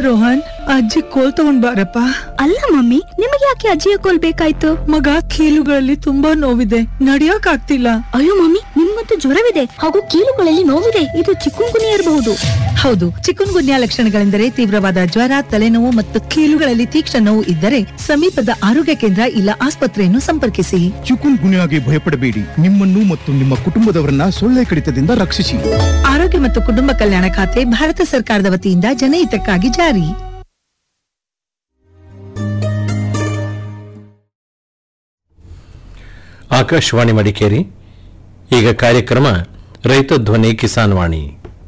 ರೋಹನ್ ಅಜ್ಜಿ ಕೋಲ್ ತಗೊಂಡ್ ಬಾರಪ್ಪ ಅಲ್ಲ ಮಮ್ಮಿ ನಿಮಗೆ ಯಾಕೆ ಅಜ್ಜಿಯ ಕೋಲ್ ಬೇಕಾಯ್ತು ಮಗ ಕೀಲುಗಳಲ್ಲಿ ತುಂಬಾ ನೋವಿದೆ ನಡಿಯಕ್ ಆಗ್ತಿಲ್ಲ ಅಯ್ಯೋ ಮಮ್ಮಿ ನಿಮ್ಗಂತೂ ಜ್ವರವಿದೆ ಹಾಗೂ ಕೀಲುಗಳಲ್ಲಿ ನೋವಿದೆ ಇದು ಚಿಕ್ಕುಂಗುನಿ ಇರಬಹುದು ಹೌದು ಚಿಕುನ್ ಗುನ್ಯಾ ಲಕ್ಷಣಗಳೆಂದರೆ ತೀವ್ರವಾದ ಜ್ವರ ತಲೆನೋವು ಮತ್ತು ಕೀಲುಗಳಲ್ಲಿ ತೀಕ್ಷ್ಣ ನೋವು ಇದ್ದರೆ ಸಮೀಪದ ಆರೋಗ್ಯ ಕೇಂದ್ರ ಇಲ್ಲ ಆಸ್ಪತ್ರೆಯನ್ನು ಸಂಪರ್ಕಿಸಿ ಚಿಕುನ್ ಗುನ್ಯಾಗೆ ಭಯಪಡಬೇಡಿ ನಿಮ್ಮನ್ನು ಮತ್ತು ನಿಮ್ಮ ಕುಟುಂಬದವರನ್ನ ಸೊಳ್ಳೆ ಕಡಿತದಿಂದ ರಕ್ಷಿಸಿ ಆರೋಗ್ಯ ಮತ್ತು ಕುಟುಂಬ ಕಲ್ಯಾಣ ಖಾತೆ ಭಾರತ ಸರ್ಕಾರದ ವತಿಯಿಂದ ಜನಹಿತಕ್ಕಾಗಿ ಜಾರಿ ಆಕಾಶವಾಣಿ ಮಡಿಕೇರಿ ಈಗ ಕಾರ್ಯಕ್ರಮ ರೈತ ಧ್ವನಿ ಕಿಸಾನ್ ವಾಣಿ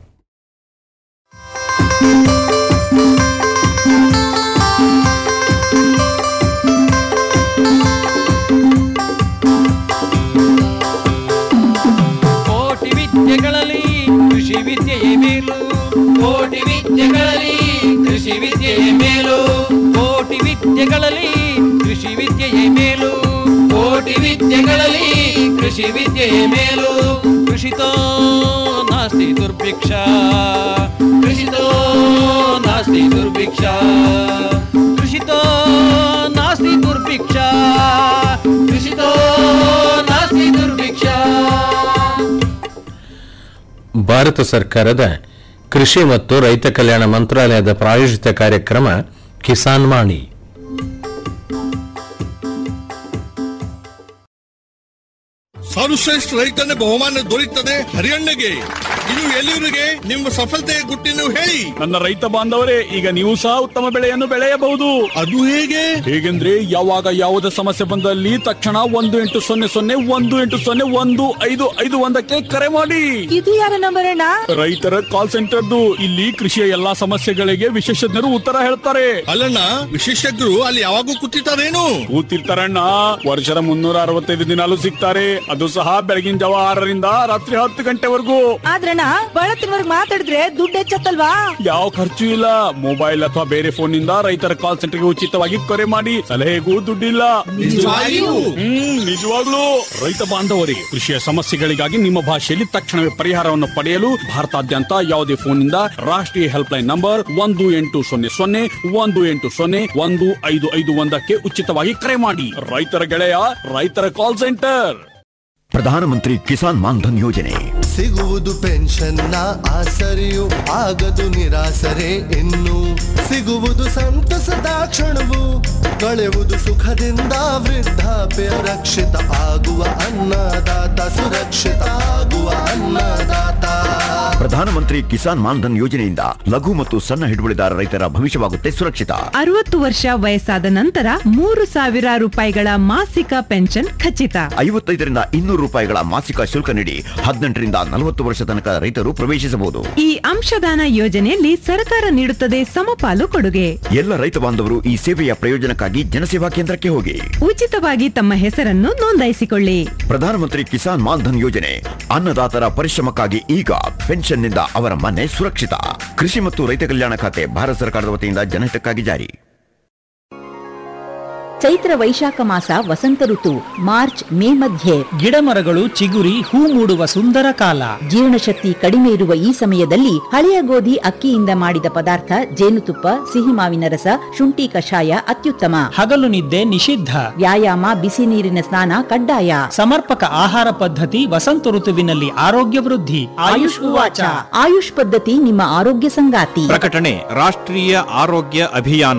ಕೋಟಿ ವಿದ್ಯೆಗಳಲ್ಲಿ ಕೃಷಿ ವಿದ್ಯೆಯೇ ಮೇಲು ಕೋಟಿ ವಿದ್ಯೆಗಳಲ್ಲಿ ಕೃಷಿ ವಿದ್ಯೆಯೇ ಮೇಲು ಕೋಟಿ ವಿದ್ಯೆಗಳಲ್ಲಿ ಕೃಷಿ ವಿದ್ಯೆಯೇ ಮೇಲು ಕೋಟಿ ವಿದ್ಯೆಗಳಲ್ಲಿ ಕೃಷಿ ವಿದ್ಯೆಯೇ ಮೇಲು ಕೃಷಿತೋ ನಾಸ್ತಿ ದುರ್ಭಿಕ್ಷ ಕೃಷಿತೋ ನಾಸ್ತಿ ದುರ್ಭಿಕ್ಷ ಕೃಷಿತೋ ನಾಸ್ತಿ ದುರ್ಭಿಕ್ಷ ಕೃಷಿತೋ ನಾಸ್ತಿ ದುರ್ಭಿಕ್ಷ ಭಾರತ ಸರ್ಕಾರದ ಕೃಷಿ ಮತ್ತು ರೈತ ಕಲ್ಯಾಣ ಮಂತ್ರಾಲಯದ ಪ್ರಾಯೋಜಿತ ಕಾರ್ಯಕ್ರಮ ಕಿಸಾನ್ ವಾಣಿ ಸರ್ವಶ್ರೇಷ್ಠ ರೈತನ ಬಹುಮಾನ ದೊರೆಯುತ್ತದೆ ಹರಿಯಣ್ಣಗೆ ಇದು ಎಲ್ಲಿವರಿಗೆ ನಿಮ್ಮ ಸಫಲತೆಯ ಗುಟ್ಟಿನ ಹೇಳಿ ನನ್ನ ರೈತ ಬಾಂಧವರೇ ಈಗ ನೀವು ಸಹ ಉತ್ತಮ ಬೆಳೆಯನ್ನು ಬೆಳೆಯಬಹುದು ಅದು ಹೇಗೆ ಹೇಗೆಂದ್ರೆ ಯಾವಾಗ ಯಾವುದೇ ಸಮಸ್ಯೆ ಬಂದಲ್ಲಿ ತಕ್ಷಣ ಒಂದು ಎಂಟು ಸೊನ್ನೆ ಸೊನ್ನೆ ಒಂದು ಎಂಟು ಸೊನ್ನೆ ಒಂದು ಐದು ಐದು ಒಂದಕ್ಕೆ ಕರೆ ಮಾಡಿ ಇದು ಯಾರ ನಂಬರ್ ಅಣ್ಣ ರೈತರ ಕಾಲ್ ಸೆಂಟರ್ದು ಇಲ್ಲಿ ಕೃಷಿಯ ಎಲ್ಲಾ ಸಮಸ್ಯೆಗಳಿಗೆ ವಿಶೇಷಜ್ಞರು ಉತ್ತರ ಹೇಳ್ತಾರೆ ಅಲ್ಲಣ್ಣ ವಿಶೇಷಜ್ಞರು ಅಲ್ಲಿ ಯಾವಾಗೂ ಕೂತಿರ್ತಾರೇನು ಕೂತಿರ್ತಾರಣ್ಣ ವರ್ಷದ ಮುನ್ನೂರ ಅರವತ್ತೈದು ದಿನಾಲು ಸಿಗ್ತಾರೆ ಅದು ಸಹ ಬೆಳಗಿನ ಜಾವ ಆರರಿಂದ ರಾತ್ರಿ ಹತ್ತು ಗಂಟೆವರೆಗೂ ಆದ್ರಣ್ಣ ಬಳತ್ತಿನವರ್ಗ್ ಮಾತಾಡಿದ್ರೆ ದುಡ್ಡು ಹೆಚ್ಚತ್ತಲ್ವಾ ಯಾವ ಖರ್ಚು ಇಲ್ಲ ಮೊಬೈಲ್ ಅಥವಾ ಬೇರೆ ಫೋನ್ ನಿಂದ ರೈತರ ಕಾಲ್ ಸೆಂಟರ್ಗೆ ಉಚಿತವಾಗಿ ಕರೆ ಮಾಡಿ ಸಲಹೆಗೂ ದುಡ್ಡಿಲ್ಲ ನಿಜವಾಗಿಯೂ? ಹ್ಮ್ ನಿಜವಾಗ್ಲೂ ರೈತ ಬಾಂಧವರೇ ಕೃಷಿಯ ಸಮಸ್ಯೆಗಳಿಗಾಗಿ ನಿಮ್ಮ ಭಾಷೆಯಲ್ಲಿ ತಕ್ಷಣವೇ ಪರಿಹಾರವನ್ನು ಪಡೆಯಲು ಭಾರತಾದ್ಯಂತ ಯಾವುದೇ ಫೋನ್ ನಿಂದ ರಾಷ್ಟ್ರೀಯ ಹೆಲ್ಪ್ ಲೈನ್ ನಂಬರ್ ಒಂದು ಎಂಟು ಸೊನ್ನೆ ಸೊನ್ನೆ ಒಂದು ಎಂಟು ಸೊನ್ನೆ ಒಂದು ಐದು ಐದು ಒಂದಕ್ಕೆ ಉಚಿತವಾಗಿ ಕರೆ ಮಾಡಿ ರೈತರ ಗೆಳೆಯ ರೈತರ ಕಾಲ್ ಸೆಂಟರ್ ಪ್ರಧಾನಮಂತ್ರಿ ಕಿಸಾನ್ ಮಾನ್ಧನ್ ಯೋಜನೆ ಸಿಗುವುದು ಪೆನ್ಷನ್ನ ಆಸರೆಯು ಆಗದು ನಿರಾಸರೆ ಇನ್ನು ಸಿಗುವುದು ಸಂತಸದ ಕ್ಷಣವು ಕಳೆಯುವುದು ಸುಖದಿಂದ ವೃದ್ಧಾಪ್ಯ ರಕ್ಷಿತ ಆಗುವ ಅನ್ನದಾತ ಸುರಕ್ಷಿತ ಆಗುವ ಅನ್ನದಾತ ಪ್ರಧಾನಮಂತ್ರಿ ಕಿಸಾನ್ ಮಾನ್ಧನ್ ಯೋಜನೆಯಿಂದ ಲಘು ಮತ್ತು ಸಣ್ಣ ಹಿಡುವಳಿದಾರ ರೈತರ ಭವಿಷ್ಯವಾಗುತ್ತೆ ಸುರಕ್ಷಿತ ಅರವತ್ತು ವರ್ಷ ವಯಸ್ಸಾದ ನಂತರ ಮೂರು ಸಾವಿರ ರೂಪಾಯಿಗಳ ಮಾಸಿಕ ಪೆನ್ಷನ್ ಖಚಿತ ಐವತ್ತೈದರಿಂದ ಇನ್ನೂರು ರೂಪಾಯಿಗಳ ಮಾಸಿಕ ಶುಲ್ಕ ನೀಡಿ ಹದಿನೆಂಟರಿಂದ ನಲವತ್ತು ವರ್ಷ ತನಕ ರೈತರು ಪ್ರವೇಶಿಸಬಹುದು ಈ ಅಂಶದಾನ ಯೋಜನೆಯಲ್ಲಿ ಸರ್ಕಾರ ನೀಡುತ್ತದೆ ಸಮಪಾಲು ಕೊಡುಗೆ ಎಲ್ಲ ರೈತ ಬಾಂಧವರು ಈ ಸೇವೆಯ ಪ್ರಯೋಜನಕ್ಕಾಗಿ ಜನಸೇವಾ ಕೇಂದ್ರಕ್ಕೆ ಹೋಗಿ ಉಚಿತವಾಗಿ ತಮ್ಮ ಹೆಸರನ್ನು ನೋಂದಾಯಿಸಿಕೊಳ್ಳಿ ಪ್ರಧಾನಮಂತ್ರಿ ಕಿಸಾನ್ ಮಾನ್ಧನ್ ಯೋಜನೆ ಅನ್ನದಾತರ ಪರಿಶ್ರಮಕ್ಕಾಗಿ ಈಗ ಪೆನ್ಷನ್ನಿಂದ ಅವರ ಮನೆ ಸುರಕ್ಷಿತ ಕೃಷಿ ಮತ್ತು ರೈತ ಕಲ್ಯಾಣ ಖಾತೆ ಭಾರತ ಸರ್ಕಾರದ ವತಿಯಿಂದ ಜನಹಿತಕ್ಕಾಗಿ ಜಾರಿ ಚೈತ್ರ ವೈಶಾಖ ಮಾಸ ವಸಂತ ಋತು ಮಾರ್ಚ್ ಮೇ ಮಧ್ಯೆ ಗಿಡ ಮರಗಳು ಚಿಗುರಿ ಹೂ ಮೂಡುವ ಸುಂದರ ಕಾಲ ಜೀರ್ಣಶಕ್ತಿ ಕಡಿಮೆ ಇರುವ ಈ ಸಮಯದಲ್ಲಿ ಹಳೆಯ ಗೋಧಿ ಅಕ್ಕಿಯಿಂದ ಮಾಡಿದ ಪದಾರ್ಥ ಜೇನುತುಪ್ಪ ಸಿಹಿ ಮಾವಿನ ರಸ ಶುಂಠಿ ಕಷಾಯ ಅತ್ಯುತ್ತಮ ಹಗಲು ನಿದ್ದೆ ನಿಷಿದ್ಧ ವ್ಯಾಯಾಮ ಬಿಸಿ ನೀರಿನ ಸ್ನಾನ ಕಡ್ಡಾಯ ಸಮರ್ಪಕ ಆಹಾರ ಪದ್ಧತಿ ವಸಂತ ಋತುವಿನಲ್ಲಿ ಆರೋಗ್ಯ ವೃದ್ಧಿ ಆಯುಷ್ ಉವಾಚ ಆಯುಷ್ ಪದ್ಧತಿ ನಿಮ್ಮ ಆರೋಗ್ಯ ಸಂಗಾತಿ ಪ್ರಕಟಣೆ ರಾಷ್ಟ್ರೀಯ ಆರೋಗ್ಯ ಅಭಿಯಾನ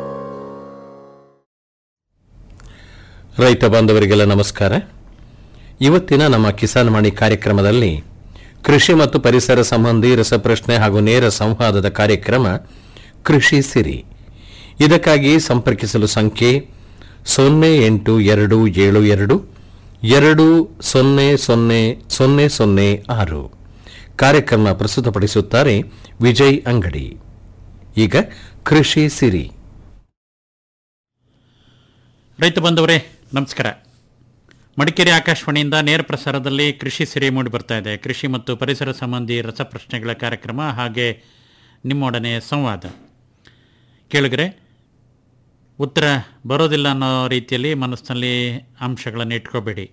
ರೈತ ಬಾಂಧವರಿಗೆಲ್ಲ ನಮಸ್ಕಾರ ಇವತ್ತಿನ ನಮ್ಮ ಕಿಸಾನ್ ವಾಣಿ ಕಾರ್ಯಕ್ರಮದಲ್ಲಿ ಕೃಷಿ ಮತ್ತು ಪರಿಸರ ಸಂಬಂಧಿ ರಸಪ್ರಶ್ನೆ ಹಾಗೂ ನೇರ ಸಂವಾದದ ಕಾರ್ಯಕ್ರಮ ಕೃಷಿ ಸಿರಿ ಇದಕ್ಕಾಗಿ ಸಂಪರ್ಕಿಸಲು ಸಂಖ್ಯೆ ಸೊನ್ನೆ ಎಂಟು ಎರಡು ಏಳು ಎರಡು ಎರಡು ಸೊನ್ನೆ ಸೊನ್ನೆ ಸೊನ್ನೆ ಸೊನ್ನೆ ಆರು ಕಾರ್ಯಕ್ರಮ ಪ್ರಸ್ತುತಪಡಿಸುತ್ತಾರೆ ವಿಜಯ್ ಅಂಗಡಿ ಈಗ ಕೃಷಿ ಸಿರಿ ರೈತ ಬಂಧುವರೇ ನಮಸ್ಕಾರ ಮಡಿಕೇರಿ ಆಕಾಶವಾಣಿಯಿಂದ ನೇರ ಪ್ರಸಾರದಲ್ಲಿ ಕೃಷಿ ಸಿರಿ ಮೂಡಿ ಬರ್ತಾ ಇದೆ ಕೃಷಿ ಮತ್ತು ಪರಿಸರ ಸಂಬಂಧಿ ರಸಪ್ರಶ್ನೆಗಳ ಕಾರ್ಯಕ್ರಮ ಹಾಗೆ ನಿಮ್ಮೊಡನೆ ಸಂವಾದ ಕೇಳಿದ್ರೆ ಉತ್ತರ ಬರೋದಿಲ್ಲ ಅನ್ನೋ ರೀತಿಯಲ್ಲಿ ಮನಸ್ಸಿನಲ್ಲಿ ಅಂಶಗಳನ್ನು ಇಟ್ಕೋಬೇಡಿ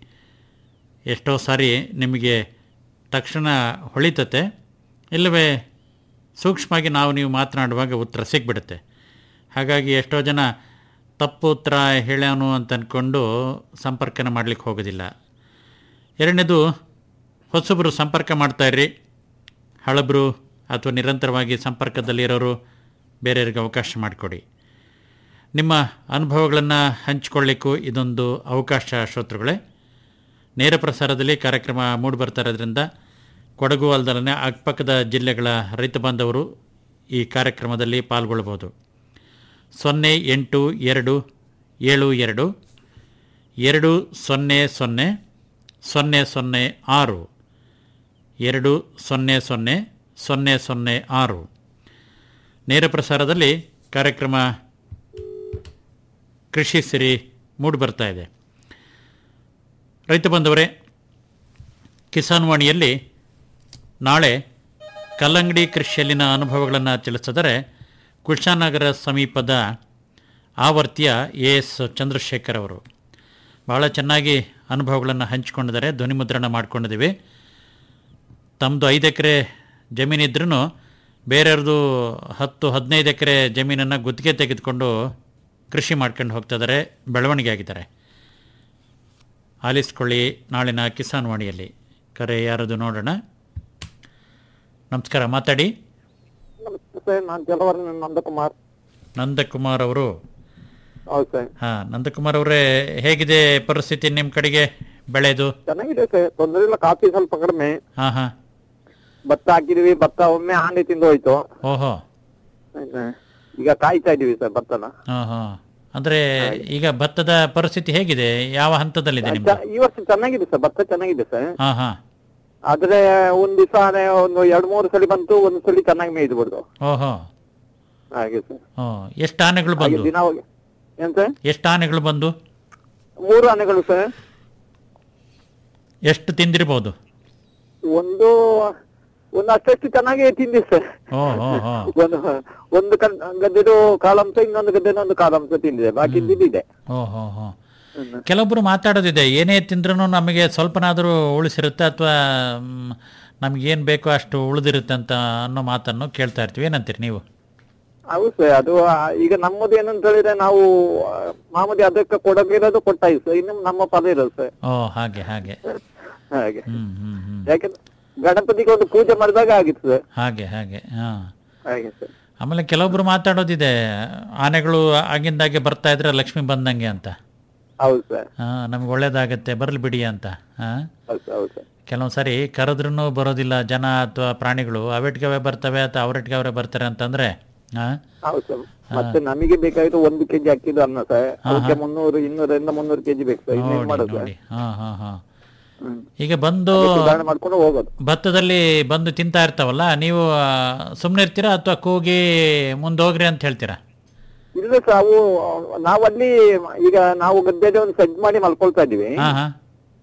ಎಷ್ಟೋ ಸಾರಿ ನಿಮಗೆ ತಕ್ಷಣ ಹೊಳಿತತೆ ಇಲ್ಲವೇ ಸೂಕ್ಷ್ಮವಾಗಿ ನಾವು ನೀವು ಮಾತನಾಡುವಾಗ ಉತ್ತರ ಸಿಗ್ಬಿಡುತ್ತೆ ಹಾಗಾಗಿ ಎಷ್ಟೋ ಜನ ತಪ್ಪು ಉತ್ತರ ಹೇಳ್ಯಾನು ಅಂತ ಅಂದ್ಕೊಂಡು ಸಂಪರ್ಕನ ಮಾಡಲಿಕ್ಕೆ ಹೋಗೋದಿಲ್ಲ ಎರಡನೇದು ಹೊಸಬರು ಸಂಪರ್ಕ ಮಾಡ್ತಾಯಿರ್ರಿ ಹಳಬರು ಅಥವಾ ನಿರಂತರವಾಗಿ ಸಂಪರ್ಕದಲ್ಲಿರೋರು ಬೇರೆಯವ್ರಿಗೆ ಅವಕಾಶ ಮಾಡಿಕೊಡಿ ನಿಮ್ಮ ಅನುಭವಗಳನ್ನು ಹಂಚಿಕೊಳ್ಳಿಕ್ಕೂ ಇದೊಂದು ಅವಕಾಶ ಶ್ರೋತೃಗಳೇ ನೇರ ಪ್ರಸಾರದಲ್ಲಿ ಕಾರ್ಯಕ್ರಮ ಮೂಡಿ ಬರ್ತಾ ಇರೋದ್ರಿಂದ ಕೊಡಗು ಅಲ್ದಲನೆ ಅಕ್ಕಪಕ್ಕದ ಜಿಲ್ಲೆಗಳ ರೈತ ಬಾಂಧವರು ಈ ಕಾರ್ಯಕ್ರಮದಲ್ಲಿ ಪಾಲ್ಗೊಳ್ಬೋದು ಸೊನ್ನೆ ಎಂಟು ಎರಡು ಏಳು ಎರಡು ಎರಡು ಸೊನ್ನೆ ಸೊನ್ನೆ ಸೊನ್ನೆ ಸೊನ್ನೆ ಆರು ಎರಡು ಸೊನ್ನೆ ಸೊನ್ನೆ ಸೊನ್ನೆ ಸೊನ್ನೆ ಆರು ನೇರ ಪ್ರಸಾರದಲ್ಲಿ ಕಾರ್ಯಕ್ರಮ ಕೃಷಿ ಸಿರಿ ಮೂಡಿ ಬರ್ತಾ ಇದೆ ರೈತ ಬಂದವರೇ ಕಿಸಾನ್ ವಾಣಿಯಲ್ಲಿ ನಾಳೆ ಕಲ್ಲಂಗಡಿ ಕೃಷಿಯಲ್ಲಿನ ಅನುಭವಗಳನ್ನು ತಿಳಿಸಿದರೆ ಕುಶಾನಗರ ಸಮೀಪದ ಆವರ್ತಿಯ ಎ ಎಸ್ ಚಂದ್ರಶೇಖರ್ ಅವರು ಬಹಳ ಚೆನ್ನಾಗಿ ಅನುಭವಗಳನ್ನು ಹಂಚಿಕೊಂಡಿದ್ದಾರೆ ಧ್ವನಿಮುದ್ರಣ ಮಾಡ್ಕೊಂಡಿದ್ದೀವಿ ತಮ್ಮದು ಐದು ಎಕರೆ ಜಮೀನಿದ್ರೂ ಬೇರೆಯವ್ರದ್ದು ಹತ್ತು ಹದಿನೈದು ಎಕರೆ ಜಮೀನನ್ನು ಗುತ್ತಿಗೆ ತೆಗೆದುಕೊಂಡು ಕೃಷಿ ಮಾಡ್ಕೊಂಡು ಹೋಗ್ತಾ ಇದ್ದಾರೆ ಬೆಳವಣಿಗೆ ಆಗಿದ್ದಾರೆ ಆಲಿಸ್ಕೊಳ್ಳಿ ನಾಳಿನ ಕಿಸಾನ್ ವಾಣಿಯಲ್ಲಿ ಕರೆ ಯಾರದು ನೋಡೋಣ ನಮಸ್ಕಾರ ಮಾತಾಡಿ ಸರ್ ನಾನು ಜಲವರ್ಣ ನಂದಕುಮಾರ್ ನಂದಕುಮಾರ್ ಅವರು ಹೌದು ಸರ್ ಹಾಂ ನಂದಕುಮಾರ್ ಅವರೇ ಹೇಗಿದೆ ಪರಿಸ್ಥಿತಿ ನಿಮ್ಮ ಕಡೆಗೆ ಬೆಳೆದು ಚೆನ್ನಾಗಿದೆ ಸರ್ ತೊಂದರೆ ಇಲ್ಲ ಕಾಫಿ ಸ್ವಲ್ಪ ಕಡಿಮೆ ಹಾಂ ಹಾಂ ಭತ್ತ ಹಾಕಿದೀವಿ ಭತ್ತ ಒಮ್ಮೆ ಆಂಡೆ ತಿಂದು ಹೋಯ್ತು ಓಹೋ ಆಯ್ತಾ? ಈಗ ಕಾಯ್ತಾ ಇದೀವಿ ಸರ್ ಭತ್ತನ ಹಾಂ ಹಾಂ ಅಂದರೆ ಈಗ ಭತ್ತದ ಪರಿಸ್ಥಿತಿ ಹೇಗಿದೆ ಯಾವ ಹಂತದಲ್ಲಿದೆ ನಿಮ್ಮದು ಚ- ಈ ವರ್ಷ ಚೆನ್ನಾಗಿದೆ ಸರ್ ಭತ್ತ ಚೆನ್ನಾಗಿದೆ ಸರ್ ಹಾಂ ಹಾಂ ಆದ್ರೆ ಒಂದ್ ದಿವಸ ಒಂದು ಎರಡ್ ಮೂರು ಸಲ ಬಂತು ಒಂದ್ ಸಲ ಚೆನ್ನಾಗಿ ಮೇಯ್ದು ಬಿಡ್ದು ಓಹೋ ಹಾಗೆ ಸರ್ ಹ್ಞೂ ಎಷ್ಟು ಆನೆಗಳು ಹಾಗೆ ಬಂದು ದಿನ ಹೋಗಿ ಏನ್ ಸರ್ ಎಷ್ಟು ಆನೆಗಳು ಬಂದು ಮೂರು ಆನೆಗಳು ಸರ್ ಎಷ್ಟು ತಿಂದಿರ್ಬೋದು ಒಂದು ಒಂದು ಅಷ್ಟಷ್ಟು ಚೆನ್ನಾಗಿ ತಿಂದಿ ಸರ್ ಓ ಹೋ ಹೋ ಒಂದು ಒಂದು ಕನ್- ಗದ್ದೆದು ಕಾಲಾಂಶ ಇನ್ನೊಂದು ಗದ್ದೆದು ಒಂದು ಕಾಲಾಂಶ ತಿಂದಿದೆ ಬಾಕಿ ತಿಂದಿದೆ ಓ ಹೋ ಹೋ ಕೆಲವೊಬ್ಬರು ಮಾತಾಡೋದಿದೆ ಏನೇ ತಿಂದ್ರೂ ನಮಗೆ ಸ್ವಲ್ಪನಾದರೂ ಉಳಿಸಿರುತ್ತೆ ಅಥವಾ ನಮಗೇನು ಬೇಕೋ ಅಷ್ಟು ಉಳಿದಿರುತ್ತೆ ಅಂತ ಅನ್ನೋ ಮಾತನ್ನು ಕೇಳ್ತಾ ಇರ್ತೀವಿ ಏನಂತೀರಿ ನೀವು ಹೌದು ಸರ್ ಅದು ಆ, ಈಗ ನಮ್ಮದು ಏನಂತ ಹೇಳಿದ್ರೆ ನಾವು ಆ, ಮಾಮೂಲಿ ಅದಕ್ಕೆ ಕೊಡಬೇಕಿರೋದು ಕೊಟ್ಟಾಯ್ತು ಸರ್ ಇನ್ನು ನಮ್ಮ ಪದ ಇರೋದು ಸರ್ ಓ ಹಾಗೆ ಹಾಗೆ ಹಾಗೆ ಹ್ಮ್ ಹ್ಮ್ ಹ್ಮ್ ಯಾಕಂದ್ರೆ ಗಣಪತಿಗೆ ಒಂದು ಪೂಜೆ ಮಾಡಿದಾಗ ಆಗಿತ್ತು ಸರ್ ಹಾಗೆ ಹಾಗೆ ಹಾಂ ಹಾಗೆ ಸರ್ ಆಮೇಲೆ ಕೆಲವೊಬ್ರು ಮಾತಾಡೋದಿದೆ ಆನೆಗಳು ಆಗಿಂದಾಗೆ ಬರ್ತಾ ಇದ್ರೆ ಲಕ್ಷ್ಮಿ ಬಂದಂಗೆ ಅಂತ ಹೌದು ಸರ್ ಹಾಂ ನಮ್ಗೆ ಒಳ್ಳೇದಾಗತ್ತೆ ಬರಲಿ ಬಿಡಿ ಅಂತ ಹಾಂ ಹೌದು ಸರ್ ಹೌದು ಸರ್ ಕೆಲವೊಂದು ಸಾರಿ ಕರೆದ್ರೂ ಬರೋದಿಲ್ಲ ಜನ ಅಥವಾ ಪ್ರಾಣಿಗಳು ಅವೆಟ್ಗೆ ಅವೇ ಬರ್ತವೆ ಅಥವಾ ಅವರೆಟ್ಗೆ ಅವರೇ ಬರ್ತಾರೆ ಅಂತಂದ್ರೆ ಹಾಂ ಹೌದು ಸರ್ ಮತ್ತೆ ನಮಗೆ ಬೇಕಾಗಿತ್ತು ಒಂದು ಕೆಜಿ ಅಕ್ಕಿದು ಅನ್ನ ಸರ್ ಅದಕ್ಕೆ ಮುನ್ನೂರು ಇನ್ನೂರರಿಂದ ಮುನ್ನೂರು ಕೆಜಿ ಬೇಕು ಸರ್ ಇನ್ನೇನ್ ನೋಡಿ ಮಾಡೋದು ನೋಡಿ ಸರ್ ಹಾಂ ಹಾಂ ಹಾಂ ಹ್ಮ್. ಈಗ ಬಂದು ಅದಕ್ಕೆ ಸುಧಾರಣೆ ಮಾಡ್ಕೊಂಡು ಹೋಗೋದು ಭತ್ತದಲ್ಲಿ ಬಂದು ತಿಂತಾ ಇರ್ತಾವಲ್ಲ ನೀವು ಸುಮ್ಮನೆ ಇರ್ತೀರಾ ಅಥವಾ ಕೂಗಿ ಮುಂದೆ ಹೋಗ್ರಿ ಅಂತ ಹೇಳ್ತೀರಾ ಇಲ್ಲ ಸರ್ ಅವು ನಾವು ಅಲ್ಲಿ ಈಗ ನಾವು ಗದ್ದೆಗೆ ಒಂದು ಸೆಡ್ ಮಾಡಿ ಮಲ್ಕೊಳ್ತಾ ಇದೀವಿ ಹಾಂ ಹಾಂ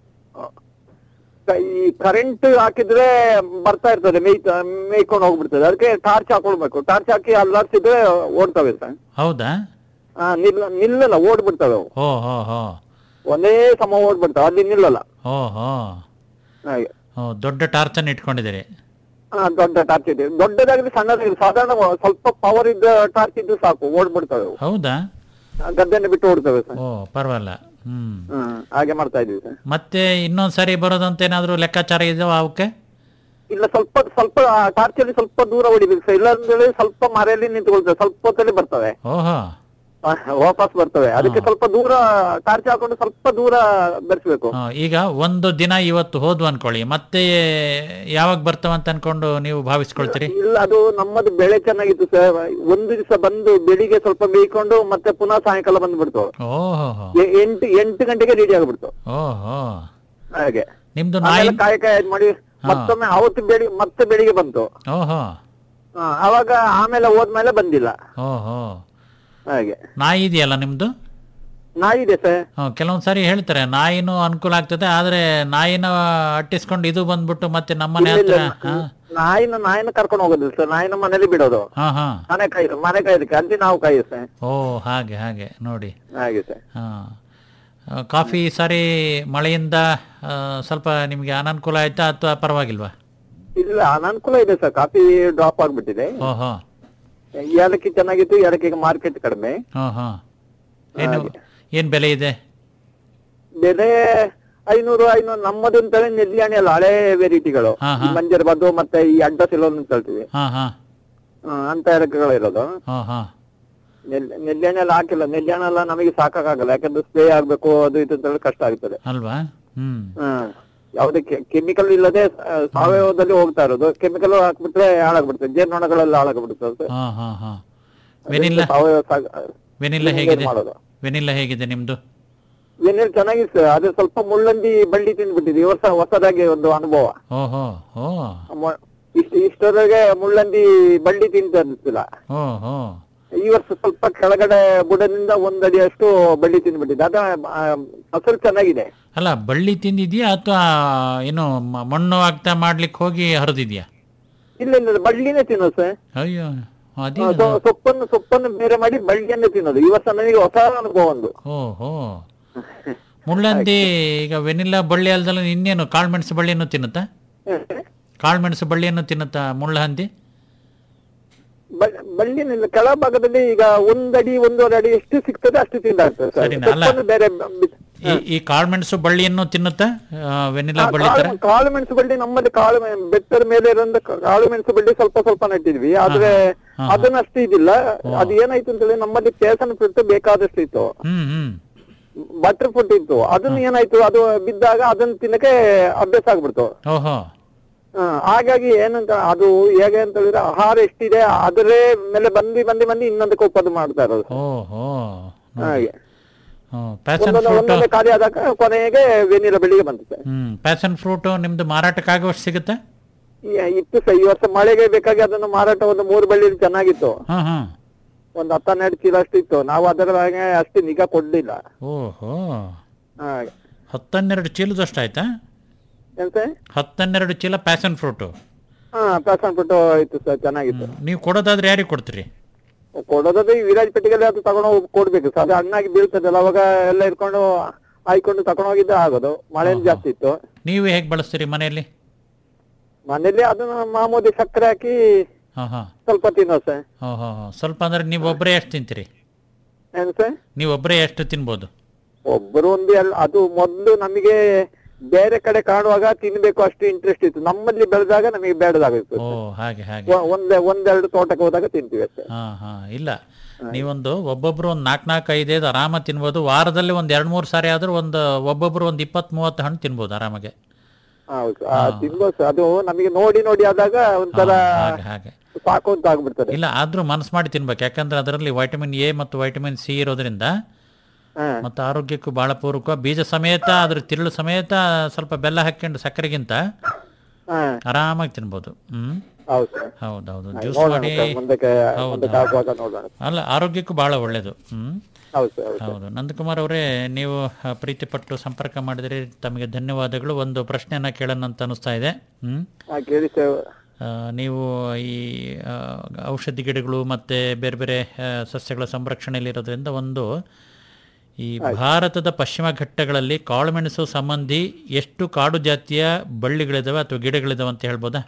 ಈ ಕರೆಂಟ್ ಹಾಕಿದ್ರೆ ಬರ್ತಾ ಇರ್ತದೆ ಮೇಯ್ ಮೇಯ್ಕೊಂಡು ಹೋಗ್ಬಿಡ್ತದೆ ಅದಕ್ಕೆ ಟಾರ್ಚ್ ಹಾಕೊಳ್ಬೇಕು ಟಾರ್ಚ್ ಹಾಕಿ ಅಲ್ಲಾಡ್ಸಿದ್ರೆ ಓಡ್ತವೆ ಸರ್ ಹೌದಾ ಹಾ ನಿಲ್ಲ ನಿಲ್ಲಲ್ಲ ಓಡ್ಬಿಡ್ತವೆ ಅವು ಓ ಹೋ ಹೋ ಒಂದೇ ಸಮ ಓಡ್ಬಿಡ್ತಾವೆ ಅಲ್ಲಿ ನಿಲ್ಲಲ್ಲ ಓ ಹೋ ಹಾಗೆ ಓ ದೊಡ್ಡ ಟಾರ್ಚನ್ನು ಇಟ್ಕೊಂಡಿದ್ದೀರಿ ಹಾ ದೊಡ್ಡ ಟಾರ್ಚ್ ಇದೆ ದೊಡ್ಡದಾಗಲಿ ಸಣ್ಣದಾಗಲಿ ಸಾಧಾರಣ ಸ್ವಲ್ಪ ಪವರ್ ಇದ್ದ ಟಾರ್ಚ್ ಇದ್ದು ಸಾಕು ಓಡ್ಬಿಡ್ತವೆ ಅವು ಹೌದಾ ಆ, ಗದ್ದೆನ ಬಿಟ್ಟು ಓಡ್ತವೆ ಸರ್ ಓ ಪರವಾಗಿಲ್ಲ ಹ್ಮ್ ಹ್ಮ್ ಹಾಗೆ ಮಾಡ್ತಾ ಇದೀವಿ ಸರ್ ಮತ್ತೆ ಇನ್ನೊಂದ್ ಸಾರಿ ಬರೋದಂತ ಏನಾದ್ರು ಲೆಕ್ಕಾಚಾರ ಇದಾವ ಅವಕ್ಕೆ ಇಲ್ಲ ಸ್ವಲ್ಪ ಸ್ವಲ್ಪ ಟಾರ್ಚ್ ಅಲ್ಲಿ ಸ್ವಲ್ಪ ದೂರ ಹೊಡಿಬೇಕು ಸರ್ ಇಲ್ಲ ಅಂದ್ರೆ ಸ್ವಲ್ಪ ಮರೆಯಲ್ಲಿ ನಿಂತ್ಕೊಳ್ತವೆ ಸ್ವಲ್ಪ ಹೊತ್ತಲ್ಲಿ ಬರ್ತವೆ ಓಹೋ ಆ, ವಾಪಸ್ ಬರ್ತವೆ ಅದಕ್ಕೆ ಸ್ವಲ್ಪ ದೂರ ಟಾರ್ಚ್ ಹಾಕೊಂಡು ಸ್ವಲ್ಪ ದೂರ ಬೆರೆಸ್ಬೇಕು ಆ, ಈಗ ಒಂದು ದಿನ ಇವತ್ತು ಹೋದ್ವು ಅನ್ಕೊಳ್ಳಿ ಮತ್ತೆ ಯಾವಾಗ ಬರ್ತಾವಂತ ಅನ್ಕೊಂಡು ನೀವು ಭಾವಿಸ್ಕೊಳ್ತೀರಿ ಇಲ್ಲ ಅದು ನಮ್ಮದು ಬೆಳೆ ಚೆನ್ನಾಗಿತ್ತು ಸರ್ ಒಂದು ದಿವಸ ಬಂದು ಬೆಳಿಗ್ಗೆ ಸ್ವಲ್ಪ ಬೇಯ್ಕೊಂಡು ಮತ್ತೆ ಪುನಃ ಸಾಯಂಕಾಲ ಬಂದ್ಬಿಡ್ತು ಓಹೋ ಎ- ಎಂಟು ಎಂಟು ಗಂಟೆಗೆ ರೆಡಿ ಆಗ್ಬಿಡ್ತು ಓಹೋ ಹಾಗೆ ನಿಮ್ದು ಆಮೇಲೆ ನಾಯಿ ಕಾಯ ಕಾಯ ಮಾಡಿ ಮತ್ತೊಮ್ಮೆ ಅವತ್ತು ಬೆಳಿ ಮತ್ತೆ ಬೆಳಿಗ್ಗೆ ಬಂತು ಓಹೋ ಆ, ಅವಾಗ ಆಮೇಲೆ ಹೋದ್ಮೇಲೆ ಬಂದಿಲ್ಲ ಓಹೋ ಹಾಗೆ ನಾಯಿ ಇದೆಯಲ್ಲ ನಿಮ್ದು ನಾಯಿ ಇದೆ ಸರ್ ಹ್ಮ್, ಕೆಲವೊಂದ್ ಸಾರಿ ಹೇಳ್ತಾರೆ ನಾಯಿನೂ ಅನುಕೂಲ ಆಗ್ತದೆ ಆದ್ರೆ ನಾಯಿನ ಅಟ್ಟಿಸ್ಕೊಂಡು ಇದು ಬಂದ್ಬಿಟ್ಟು ಮತ್ತೆ ನಮ್ಮನೆ ಇಲ್ಲ, ಹತ್ರ ಇಲ್ಲ. ಹಾ ನಾಯಿನ ನಾಯಿನ ಕರ್ಕೊಂಡು ಹೋಗೋದಿಲ್ಲ ಸರ್ ನಾಯಿನ ಮನೇಲಿ ಬಿಡೋದು ಹಾ ಹಾ ಮನೆ ಕಾಯಿ ಮನೆ ಕಾಯ್ದಕ್ಕೆ ಅಲ್ಲಿ ನಾವು ಕಾಯಿ ಸರ್ ಓ ಹಾಗೆ ಹಾಗೆ ನೋಡಿ ಹಾಗೆ ಸರ್ ಹಾ ಆ, ಕಾಫಿ ಈ ಸಾರಿ ಮಳೆಯಿಂದ ಆ, ಸ್ವಲ್ಪ ನಿಮಗೆ ಅನನುಕೂಲ ಆಯ್ತಾ ಅಥವಾ ಪರವಾಗಿಲ್ವಾ ಇಲ್ಲ ಅನಾನುಕೂಲ ಇದೆ ಸರ್ ಕಾಫಿ ಡ್ರಾಪ್ ಆಗ್ಬಿಟ್ಟಿದೆ ಓಹೋ ಏಲಕ್ಕಿ ಚೆನ್ನಾಗಿತ್ತು ಏಲಕ್ಕಿಗೆ ಮಾರ್ಕೆಟ್ ಕಡಿಮೆ ಹಾಂ ಹಾಂ ಏನು ಏನು ಬೆಲೆ ಇದೆ ಬೆಲೆ ಐನೂರು ಐನೂರು ನಮ್ಮದು ಅಂತಾನೆ ನೆಲ್ಲಿಯಾಣಿ ಅಲ್ಲ ಹಳೆ ವೆರೈಟಿಗಳು ಹಾ, ಹಾ. ಮಂಜರ್ ಬದ್ದು ಮತ್ತೆ ಈ ಅಡ್ಡ ಸಿಲೋನ್ ಅಂತ ಹೇಳ್ತೀವಿ ಹಾಂ ಹಾಂ ಆ, ಅಂತ ಏಲಕ್ಕಿಗಳು ಇರೋದು ಹಾಂ ಹಾಂ ನೆಲ್ ನೆಲ್ಲಿಯಾಣಿ ಎಲ್ಲ ಹಾಕಿಲ್ಲ ನೆಲ್ಲಿಯಾಣಿ ಎಲ್ಲ ನಮಗೆ ಸಾಕಾಗಲ್ಲ ಯಾಕಂದ್ರೆ ಸ್ಪ್ರೇ ಆಗ್ಬೇಕು ಅದು ಇದು ಅಂತ ಹೇಳಿ ಕಷ್ಟ ಆಗ್ತದೆ ಅಲ್ವಾ ಹ್ಮ್ ಹ್ಮ್ ಯಾವುದೇ ಕೆಮಿಕಲ್ ಇಲ್ಲದೆ ಆ, ಸಾವಯವದಲ್ಲಿ ಹೋಗ್ತಾ ಇರೋದು ಕೆಮಿಕಲ್ ಹಾಕ್ಬಿಟ್ರೆ ಹಾಳಾಗ್ಬಿಡುತ್ತೆ ಜೇನುನೊಣಗಳೆಲ್ಲ ಹಾಳಾಗ್ಬಿಡುತ್ತೆ ಹಾಂ ಹಾಂ ಹಾಂ ವೆನಿಲ್ಲ ಸಾವಯವ ಸಾಗ- ವೆನಿಲ್ಲ ಹಿಂಗೆ ಹೇಗಿದೆ ಮಾಡೋದು. ವೆನಿಲ್ಲ ಹೇಗಿದೆ ನಿಮ್ದು ಏನೇನು ಚೆನ್ನಾಗಿದೆ ಸರ್ ಅದು ಸ್ವಲ್ಪ ಮುಳ್ಳಂದಿ ಬಳ್ಳಿ ತಿಂದ್ಬಿಟ್ಟಿದೆ ಈ ವರ್ಷ ಹೊಸದಾಗಿ ಒಂದು ಅನುಭವ ಓಹೋ ಓ ಮ- ಇಷ್ಟ ಇಷ್ಟರವರೆಗೆ ಮುಳ್ಳಂದಿ ಬಳ್ಳಿ ತಿಂತ ಇರ್ತಿಲ್ಲ ಓ ಓ ಈ ವರ್ಷ ಸ್ವಲ್ಪ ಕೆಳಗಡೆ ಬುಡದಿಂದ ಒಂದಡಿಯಷ್ಟು ಬಳ್ಳಿ ತಿಂದ್ಬಿಟ್ಟಿದೆ ಅದ ಆ, ಫಸಲು ಚೆನ್ನಾಗಿದೆ ಅಲ್ಲ ಬಳ್ಳಿ ತಿಂದಿದ್ಯಾ ಅಥವಾ ಏನು ಮ- ಮಣ್ಣು ಆಗ್ತಾ ಮಾಡ್ಲಿಕ್ಕೆ ಹೋಗಿ ಹರಿದಿದ್ಯಾ ಇಲ್ಲ ಇಲ್ಲ ಬಳ್ಳಿನೇ ತಿನ್ನೋದು ಸರ್ ಅಯ್ಯೋ ಆ, ಅದೇನು ಸೊ- ಸೊಪ್ಪನ್ನು ಸೊಪ್ಪನ್ನು ಬೇರೆ ಮಾಡಿ ಬಳ್ಳಿಯನ್ನೇ ತಿನ್ನೋದು ಈ ವರ್ಷ ನನಗೆ ಹೊಸ ಅನುಭವ ಒಂದು ಓಹೋ ಮುಳ್ಳಂದಿ ಈಗ ವೆನಿಲ್ಲಾ ಬಳ್ಳಿ ಅಲ್ದಲ್ಲ ಇನ್ನೇನು ಕಾಳುಮೆಣಸು ಬಳ್ಳಿಯನ್ನು ತಿನ್ನುತ್ತಾ ಕಾಳುಮೆಣಸು ಬಳ್ಳಿಯನ್ನು ತಿನ್ನುತ್ತಾ ಮುಳ್ಳಹಂದಿ ಬ- ಬಳ್ಳಿನಿಲ್ಲ ಕೆಳಭಾಗದಲ್ಲಿ ಈಗ ಒಂದಡಿ ಒಂದೂವರೆ ಅಡಿ ಎಷ್ಟು ಸಿಗ್ತದೆ ಅಷ್ಟು ತಿಂದಾಗ್ತದೆ ಸರ್ ಸರಿನಾ? ಅಲ್ಲ. ಸೊಪ್ಪನ್ನು ಬೇರೆ ಬಿ- ಈ ಈ ಕಾಳುಮೆಣಸು ಬಳ್ಳಿಯನ್ನು ತಿನ್ನುತ್ತಾ ಆ, ವೆನಿಲ್ಲಾ ಬಳ್ಳಿ ತರ ಕಾಳು- ಕಾಳು ಮೆಣಸು ಬಳ್ಳಿ ನಮ್ಮಲ್ಲಿ ಕಾಳು ಮೆ- ಬೆಟ್ಟದ ಮೇಲೆ ಇರೋದ್ರಿಂದ ಕ- ಕಾಳು ಮೆಣಸು ಬಳ್ಳಿ ಸ್ವಲ್ಪ ಸ್ವಲ್ಪ ನೆಟ್ಟಿದ್ವಿ ಆದ್ರೆ ಹಾ, ಹಾ. ಅದನ್ನಷ್ಟು ಇದಿಲ್ಲ ಅದು ಏನಾಯ್ತು ಅಂತ ಹೇಳಿ ನಮ್ಮಲ್ಲಿ ಪೇಸನ್ ಫ್ರೂಟ್ ಬೇಕಾದಷ್ಟು ಇತ್ತು ಹ್ಮ್ ಹ್ಮ್ ಬಟರ್ ಫ್ರೂಟ್ ಇತ್ತು ಅದನ್ನ ಏನಾಯ್ತು ಅದು ಬಿದ್ದಾಗ ಅದನ್ನ ತಿನ್ನಕ್ಕೆ ಅಭ್ಯಾಸ ಆಗ್ಬಿಡ್ತು ಓಹೋ ಹ, ಹಾಗಾಗಿ ಏನಂತ ಅದು ಹೇಗೆ ಅಂತ ಹೇಳಿದ್ರೆ ಆಹಾರ ಎಷ್ಟಿದೆ ಅದರೇ ಮೇಲೆ ಬಂದು ಬಂದು ಬಂದು ಇನ್ನೊಂದಕ್ಕೆ ಉಪದು ಮಾಡ್ತಾ ಇರೋದು ಓಹೋ ಹಾಗೆ ಪ್ಯಾಷನ್ ಒಂದೊಂದು ಫ್ರೂಟ್ ಒಂದೊಂದೇ ಖಾಲಿ ಆದಾಗ ಕೊನೆಗೆ ವೆನಿಲ ಬೆಳಿಗ್ಗೆ ಬಂದಿದೆ ಹ್ಮ್ ಪ್ಯಾಷನ್ ಫ್ರೂಟ್ ನಿಮ್ದು ಮಾರಾಟಕ್ಕಾಗುವಷ್ಟು ಸಿಗುತ್ತೆ ಈ- ಇತ್ತು ಸಹ ಈ ವರ್ಷ ಮಳೆಗೆ ಬೇಕಾಗಿ ಅದನ್ನು ಮಾರಾಟ ಒಂದು ಮೂರು ಬಳ್ಳಿ ಚೆನ್ನಾಗಿತ್ತು ಹಾ ಹಾ ಒಂದು ಹತ್ತನ್ನೆರಡು ಚೀಲ ಅಷ್ಟು ಇತ್ತು ನಾವು ಅದರ ಹಾಗೆ ಅಷ್ಟು ನಿಗಾ ಕೊಡ್ಲಿಲ್ಲ ಓಹೋ ಹಾಗೆ ಹತ್ತನ್ನೆರಡು ಚೀಲದಷ್ಟು ಆಯ್ತಾ ಏನ್ ಸರ್ ಹತ್ತನ್ನೆರಡು ಚೀಲ ಪ್ಯಾಷನ್ ಫ್ರೂಟು ಹಾ ಪ್ಯಾಸನ್ ಬಿಟ್ಟು ಇತ್ತು ಸರ್ ಚೆನ್ನಾಗಿತ್ತು ನೀವು ಕೊಡೋದಾದ್ರೆ ಯಾರಿಗೆ ಕೊಡ್ತೀರಿ ಕೊಡೋದಾದ್ರೆ ಈ ವಿರಾಜ್ ಪೆಟ್ಟಿಗೆಲ್ಲ ಅದು ತಗೊಂಡು ಹೋಗಿ ಕೊಡ್ಬೇಕು ಸರ್ ಅದು ಹಣ್ಣಾಗಿ ಬೀಳ್ತದಲ್ಲ ಅವಾಗ ಎಲ್ಲ ಇಟ್ಕೊಂಡು ಆಯ್ಕೊಂಡು ತಗೊಂಡು ಹೋಗಿದ್ದೆ ಆಗೋದು ಮಳೆ ಜಾಸ್ತಿ ಇತ್ತು ನೀವು ಹೇಗೆ ಬಳಸ್ತೀರಿ ಮನೆಯಲ್ಲಿ ಮನೇಲಿ ಅದನ್ನ ಮಾಮೂಲಿ ಸಕ್ಕರೆ ಹಾಕಿ ಹಾ ಹಾ ಸ್ವಲ್ಪ ತಿನ್ನೋ ಸರ್ ಹೋ ಹೋ ಹೋ. ಸ್ವಲ್ಪ ಅಂದ್ರೆ ನೀವು ಒಬ್ಬರೇ ಎಷ್ಟು ತಿಂತೀರಿ ಏನ್ ಸರ್ ನೀವು ಒಬ್ಬರೇ ಎಷ್ಟು ತಿನ್ಬೋದು ಒಬ್ಬರು ಒಂದು ಎಲ್ಲ ಅದು ಮೊದಲು ನಮಗೆ ಬೇರೆ ಕಡೆ ಕಾಣುವಾಗ ತಿನ್ಬೇಕು ಅಷ್ಟು ಇಂಟ್ರೆಸ್ಟ್ ಇತ್ತು ನಮ್ಮಲ್ಲಿ ಬೆಳೆದಾಗ ನಮಗೆ ಬೇಡದಾಗಿತ್ತು ಓ ಹಾಗೆ ಹಾಗೆ ಒ- ಒಂದೇ ಒಂದೆರಡು ತೋಟಕ್ಕೆ ಹೋದಾಗ ತಿಂತೀವಿ ಅಷ್ಟೇ ಹಾ ಹಾ ಇಲ್ಲ ನೀವೊಂದು ಒಬ್ಬೊಬ್ರು ಒಂದು ನಾಲ್ಕು ನಾಲ್ಕು ಐದೈದು ಆರಾಮ ತಿನ್ಬೋದು ವಾರದಲ್ಲಿ ಒಂದು ಎರಡು ಮೂರು ಸಾರಿ ಆದ್ರೂ ಒಂದು ಒಬ್ಬೊಬ್ರು ಒಂದು ಇಪ್ಪತ್ತ್ ಮೂವತ್ತು ಹಣ್ಣು ತಿನ್ಬೋದು ಆರಾಮಾಗೆ ಹೌದು ಆ, ತಿನ್ಬೋದು ಸರ್ ಅದು ನಮಗೆ ನೋಡಿ ನೋಡಿ ಆದಾಗ ಒಂಥರ ಹಾಗೆ ಹಾಗೆ ಸಾಕು ಅಂತ ಆಗ್ಬಿಡ್ತದೆ ಇಲ್ಲ ಆದ್ರೂ ಮನಸ್ಸು ಮಾಡಿ ತಿನ್ಬೇಕು ಯಾಕಂದ್ರೆ ಅದರಲ್ಲಿ ವೈಟಮಿನ್ ಎ ಮತ್ತು ವೈಟಮಿನ್ ಸಿ ಇರೋದ್ರಿಂದ ಮತ್ತು ಆರೋಗ್ಯಕ್ಕೂ ಬಹಳ ಪೂರಕ ಬೀಜ ಸಮೇತ ಅದ್ರ ತಿರುಳು ಸಮೇತ ಸ್ವಲ್ಪ ಬೆಲ್ಲ ಹಾಕ್ಕೊಂಡು ಸಕ್ಕರೆಗಿಂತ ಹಾ ಆರಾಮಾಗಿ ತಿನ್ಬೋದು ಹ್ಮ್ ಹೌದು ಸರ್ ಹೌದೌದು ಆಯ್ತು, ಜ್ಯೂಸ್ ನೋಡೋಣ ಮಾಡಿ ಸರ್, ಮುಂದಕ್ಕೆ ಹೌದು, ಮುಂದಕ್ಕೆ ಹೌದು. ಆಗುವಾಗ ನೋಡೋಣ ಅಲ್ಲ ಆರೋಗ್ಯಕ್ಕೂ ಬಹಳ ಒಳ್ಳೇದು ಹ್ಮ್ ಹೌದು ಸರ್ ಹೌದು ಹೌದು ನಂದಕುಮಾರ್ ಅವರೇ ನೀವು ಆ, ಪ್ರೀತಿಪಟ್ಟು ಸಂಪರ್ಕ ಮಾಡಿದರೆ ತಮಗೆ ಧನ್ಯವಾದಗಳು ಒಂದು ಪ್ರಶ್ನೆಯನ್ನ ಕೇಳೋಣ ಅಂತ ಅನಿಸ್ತಾ ಇದೆ ಹ್ಮ್ ಹಾ ಕೇಳಿ ಸರ್ ಆ, ನೀವು ಈ ಆ, ಔಷಧಿ ಗಿಡಗಳು ಮತ್ತು ಬೇರೆ ಬೇರೆ ಆ, ಸಸ್ಯಗಳ ಸಂರಕ್ಷಣೆಯಲ್ಲಿರೋದ್ರಿಂದ ಒಂದು ಈ ಭಾರತದ ಪಶ್ಚಿಮ ಘಟ್ಟಗಳಲ್ಲಿ ಕಾಳುಮೆಣಸು ಸಂಬಂಧಿ ಎಷ್ಟು ಕಾಡು ಜಾತಿಯ ಬಳ್ಳಿಗಳಿದಾವೆ ಅಥವಾ ಗಿಡಗಳಿದಾವೆ ಅಂತ ಹೇಳ್ಬೋದಾ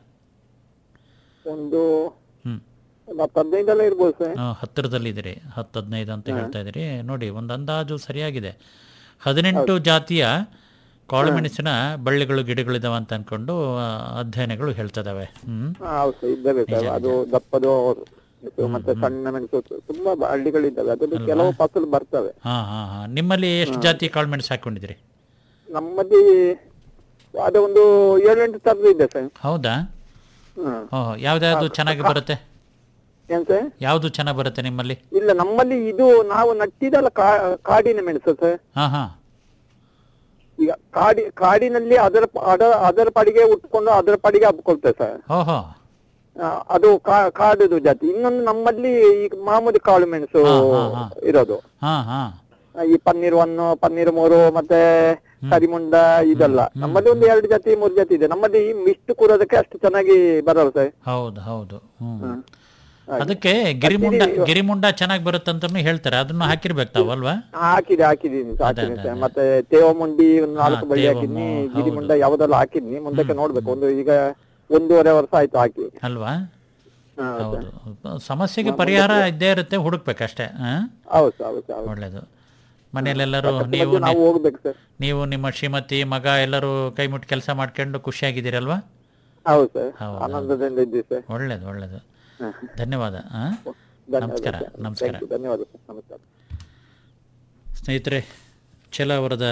ಒಂದು ಹ್ಮ್. ಒಂದು ಹತ್ತು ಹದಿನೈದೆಲ್ಲ ಇರ್ಬೋದು ಸರ್ ಆ, ಹತ್ತಿರದಲ್ಲಿದ್ದೀರಿ ಹತ್ತು ಹದಿನೈದು ಅಂತ ಹೇಳ್ತಾ ಇದ್ದೀರಿ ನೋಡಿ ಒಂದು ಅಂದಾಜು ಸರಿಯಾಗಿದೆ ಹದಿನೆಂಟು ಜಾತಿಯ ಕಾಳುಮೆಣಸಿನ ಬಳ್ಳಿಗಳು ಗಿಡಗಳಿದಾವೆ ಅಂತ ಅನ್ಕೊಂಡು ಆ, ಅಧ್ಯಯನಗಳು ಹೇಳ್ತಿದಾವೆ ಹ್ಮ್ ಹಾ, ಹೌದು ಸರ್ ಇದ್ದಾವೆ ಸರ್ ಅದು ದಪ್ಪದು ಇದು ಮತ್ತೆ ಸಣ್ಣ ಮೆಣಸು ತುಂಬಾ ಹಳ್ಳಿಗಳಿದ್ದಾವೆ ಅದ್ರಲ್ಲಿ ಕೆಲವು ಫಸಲು ಬರ್ತವೆ ಹಾ ಹಾ ಹಾ ನಿಮ್ಮಲ್ಲಿ ಎಷ್ಟು ಜಾತಿ ಕಾಳುಮೆಣಸು ಹಾಕೊಂಡಿದ್ದೀರಿ ನಮ್ಮಲ್ಲಿ ಅದು ಒಂದು ಏಳೆಂಟು ತರದ್ದು ಇದೆ ಸರ್ ಹೌದಾ ಹ್ಮ್ ಓಹ್ ಯಾವ್ದಾವ್ದು ಚೆನ್ನಾಗಿ ಬರುತ್ತೆ ಏನ್ ಸರ್ ಯಾವ್ದು ಚೆನ್ನಾಗಿ ಬರುತ್ತೆ ನಿಮ್ಮಲ್ಲಿ ಇಲ್ಲ ನಮ್ಮಲ್ಲಿ ಇದು ನಾವು ನಟ್ಟಿದಲ್ಲ ಕಾ- ಕಾಡಿನ ಮೆಣಸು ಸರ್ ಹಾ ಹಾ ಈಗ ಕಾಡಿ ಕಾಡಿನಲ್ಲಿ ಅದರ ಪ- ಅದ- ಅದರ ಪಡಿಗೆ ಉಟ್ಕೊಂಡು ಅದರ ಪಡಿಗೆ ಹಬ್ಕೊಳ್ತೇವೆ ಸರ್ ಓಹೋ ಆ, ಅದು ಕಾ- ಕಾಡುದು ಜಾತಿ ಇನ್ನೊಂದು ನಮ್ಮಲ್ಲಿ ಈಗ ಮಾಮೂಲಿ ಕಾಳು ಮೆಣಸು ಹಾ, ಹಾ, ಹಾ. ಇರೋದು ಹಾ ಹಾ ಆ, ಈ ಪನ್ನೀರ್ ಒನ್ ಪನ್ನೀರ್ ಮೂರು ಮತ್ತೆ ಕರಿಮುಂಡ ಇದೆಲ್ಲ ನಮ್ಮಲ್ಲಿ ಒಂದು ಎರಡು ಜಾತಿ ಮೂರು ಜಾತಿ ಇದೆ ನಮ್ಮಲ್ಲಿ ಈ ಮಿಷ್ಟು ಕೂರೋದಕ್ಕೆ ಅಷ್ಟು ಚೆನ್ನಾಗಿ ಬರಲ್ಲ ಸರ್ ಹೌದು ಹೌದು ಹ್ಮ್ ಅದಕ್ಕೆ ಗಿರಿಮುಂಡ ಗಿರಿಮುಂಡ ಚೆನ್ನಾಗಿ ಬರುತ್ತೆ ಅಂತಾನು ಹೇಳ್ತಾರೆ ಅದನ್ನು ಹಾಕಿರ್ಬೇಕು ತಾವು ಅಲ್ವಾ ಹಾಕಿದೆ ಹಾಕಿದೀನಿ ಹಾಕಿದೀನಿ ಸರ್ ಮತ್ತೆ ತೇವಮುಂಡಿ ಒಂದು ನಾಲ್ಕು ಬಳ್ಳಿ ತೇವಮು, ಹಾಕಿದ್ನಿ ಹೌದು. ಗಿರಿಮುಂಡ ಯಾವ್ದೆಲ್ಲ ಹಾಕಿದ್ನಿ ಮುಂದಕ್ಕೆ ನೋಡ್ಬೇಕು ಒಂದು ಈಗ ಒಂದೂವರೆ ವರ್ಷ ಆಯ್ತು ಹಾಕಿ ಅಲ್ವಾ ಹಾ, ಹೌದು ಸಮಸ್ಯೆಗೆ ಪರಿಹಾರ ಇದ್ದೇ ಇರುತ್ತೆ ಹುಡುಕ್ಬೇಕಷ್ಟೇ ಆ? ಹೌದು ಸರ್ ಹೌದು ಸರ್ ಹೌದು. ಒಳ್ಳೇದು ಮನೆಯಲ್ಲೆಲ್ಲರೂ ಅದ್ರ ನೀವು ಬಗ್ಗೆ ನಾವು ಹೋಗ್ಬೇಕು ಸರ್ ನೀವು ನಿಮ್ಮ ಶ್ರೀಮತಿ ಮಗ ಎಲ್ಲರೂ ಕೈ ಮುಟ್ಟಿ ಕೆಲಸ ಮಾಡ್ಕೊಂಡು ಖುಷಿಯಾಗಿದ್ದೀರಲ್ವಾ ಹೌದು ಸರ್ ಹೌದು, ಆನಂದದಿಂದ ಇದ್ದೀವಿ ಸರ್ ಒಳ್ಳೇದು ಒಳ್ಳೇದು ಹಾ. ಧನ್ಯವಾದ ಆ? ಧನ್ಯವಾದ ನಮಸ್ಕಾರ ಸರ್. ನಮಸ್ಕಾರ Thank you. ಧನ್ಯವಾದ ಸರ್ ನಮಸ್ಕಾರ ಸ್ನೇಹಿತರೆ ಚಲವರದ